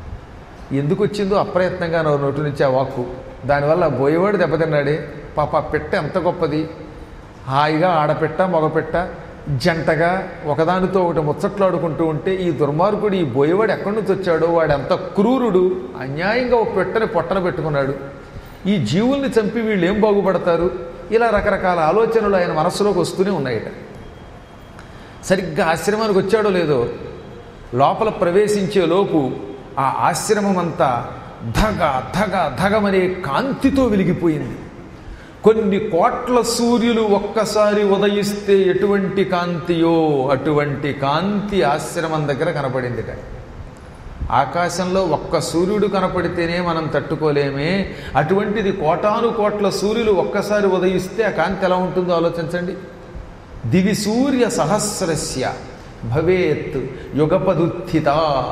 S1: ఎందుకు వచ్చిందో అప్రయత్నంగా నా నోటి నుంచి ఆ వాక్కు దానివల్ల బోయేవాడు దెబ్బతిన్నాడే పాప ఆ పెట్ట ఎంత గొప్పది హాయిగా ఆడపెట్ట మగపెట్ట జంటగా ఒకదానితో ఒకటి ముచ్చట్లాడుకుంటూ ఉంటే ఈ దుర్మార్గుడు ఈ బోయేవాడు ఎక్కడి నుంచి వచ్చాడో వాడు ఎంత క్రూరుడు అన్యాయంగా ఒక పెట్టని పొట్టన పెట్టుకున్నాడు ఈ జీవుల్ని చంపి వీళ్ళు ఏం బాగుపడతారు ఇలా రకరకాల ఆలోచనలు ఆయన మనస్సులోకి వస్తూనే ఉన్నాయట సరిగ్గా ఆశ్రమానికి వచ్చాడో లేదో లోపల ప్రవేశించే లోపు ఆ ఆశ్రమం అంతా ధగ ధగ ధగమనే కాంతితో వెలిగిపోయింది కొన్ని కోట్ల సూర్యులు ఒక్కసారి ఉదయిస్తే ఎటువంటి కాంతియో అటువంటి కాంతి ఆశ్రమం దగ్గర కనపడిందిట ఆకాశంలో ఒక్క సూర్యుడు కనపడితేనే మనం తట్టుకోలేమే అటువంటిది కోటాను కోట్ల సూర్యులు ఒక్కసారి ఉదయిస్తే ఆ కాంతి ఎలా ఉంటుందో ఆలోచించండి దివి సూర్య సహస్రస్య భవేత్ యుగపదుత్థిత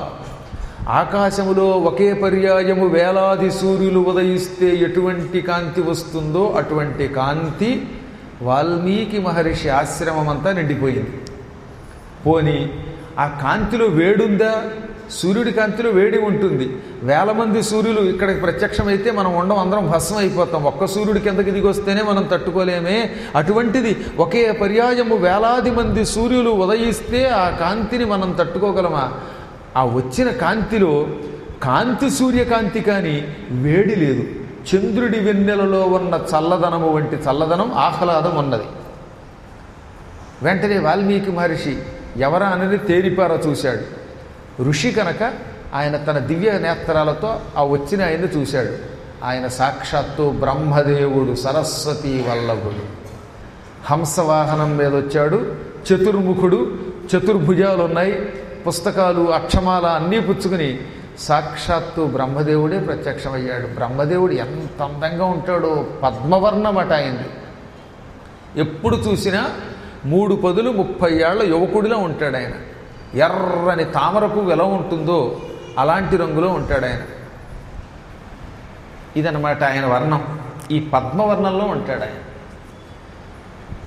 S1: ఆకాశములో ఒకే పర్యాయము వేలాది సూర్యులు ఉదయిస్తే ఎటువంటి కాంతి వస్తుందో అటువంటి కాంతి వాల్మీకి మహర్షి ఆశ్రమం అంతా నిండిపోయింది పోని ఆ కాంతిలో వేడుందా సూర్యుడి కాంతిలో వేడి ఉంటుంది వేల మంది సూర్యులు ఇక్కడికి ప్రత్యక్షమైతే మనం ఉండం అందరం భస్మం అయిపోతాం ఒక్క సూర్యుడి కిందకి దిగి వస్తేనే మనం తట్టుకోలేమే అటువంటిది ఒకే పర్యాయము వేలాది మంది సూర్యులు ఉదయిస్తే ఆ కాంతిని మనం తట్టుకోగలమా ఆ వచ్చిన కాంతిలో కాంతి సూర్యకాంతి కానీ వేడి లేదు చంద్రుడి వెన్నెలలో ఉన్న చల్లదనము వంటి చల్లదనం ఆహ్లాదం ఉన్నది వెంటనే వాల్మీకి మహర్షి ఎవరా అనేది తేరిపార చూశాడు ఋషి కనుక ఆయన తన దివ్య నేత్రాలతో ఆ వచ్చిన ఆయన్ని చూశాడు ఆయన సాక్షాత్తు బ్రహ్మదేవుడు సరస్వతి వల్లభుడు హంసవాహనం మీద వచ్చాడు చతుర్ముఖుడు చతుర్భుజాలు ఉన్నాయి పుస్తకాలు అక్షమాల అన్నీ పుచ్చుకుని సాక్షాత్తు బ్రహ్మదేవుడే ప్రత్యక్షమయ్యాడు బ్రహ్మదేవుడు ఎంత అందంగా ఉంటాడో పద్మవర్ణమట అయింది ఎప్పుడు చూసినా మూడు పదులు ముప్పై ఏళ్ల యువకుడిలో ఉంటాడు ఆయన ఎర్రని తామర పువ్వు ఎలా ఉంటుందో అలాంటి రంగులో ఉంటాడు ఆయన ఇదనమాట ఆయన వర్ణం ఈ పద్మవర్ణంలో ఉంటాడు ఆయన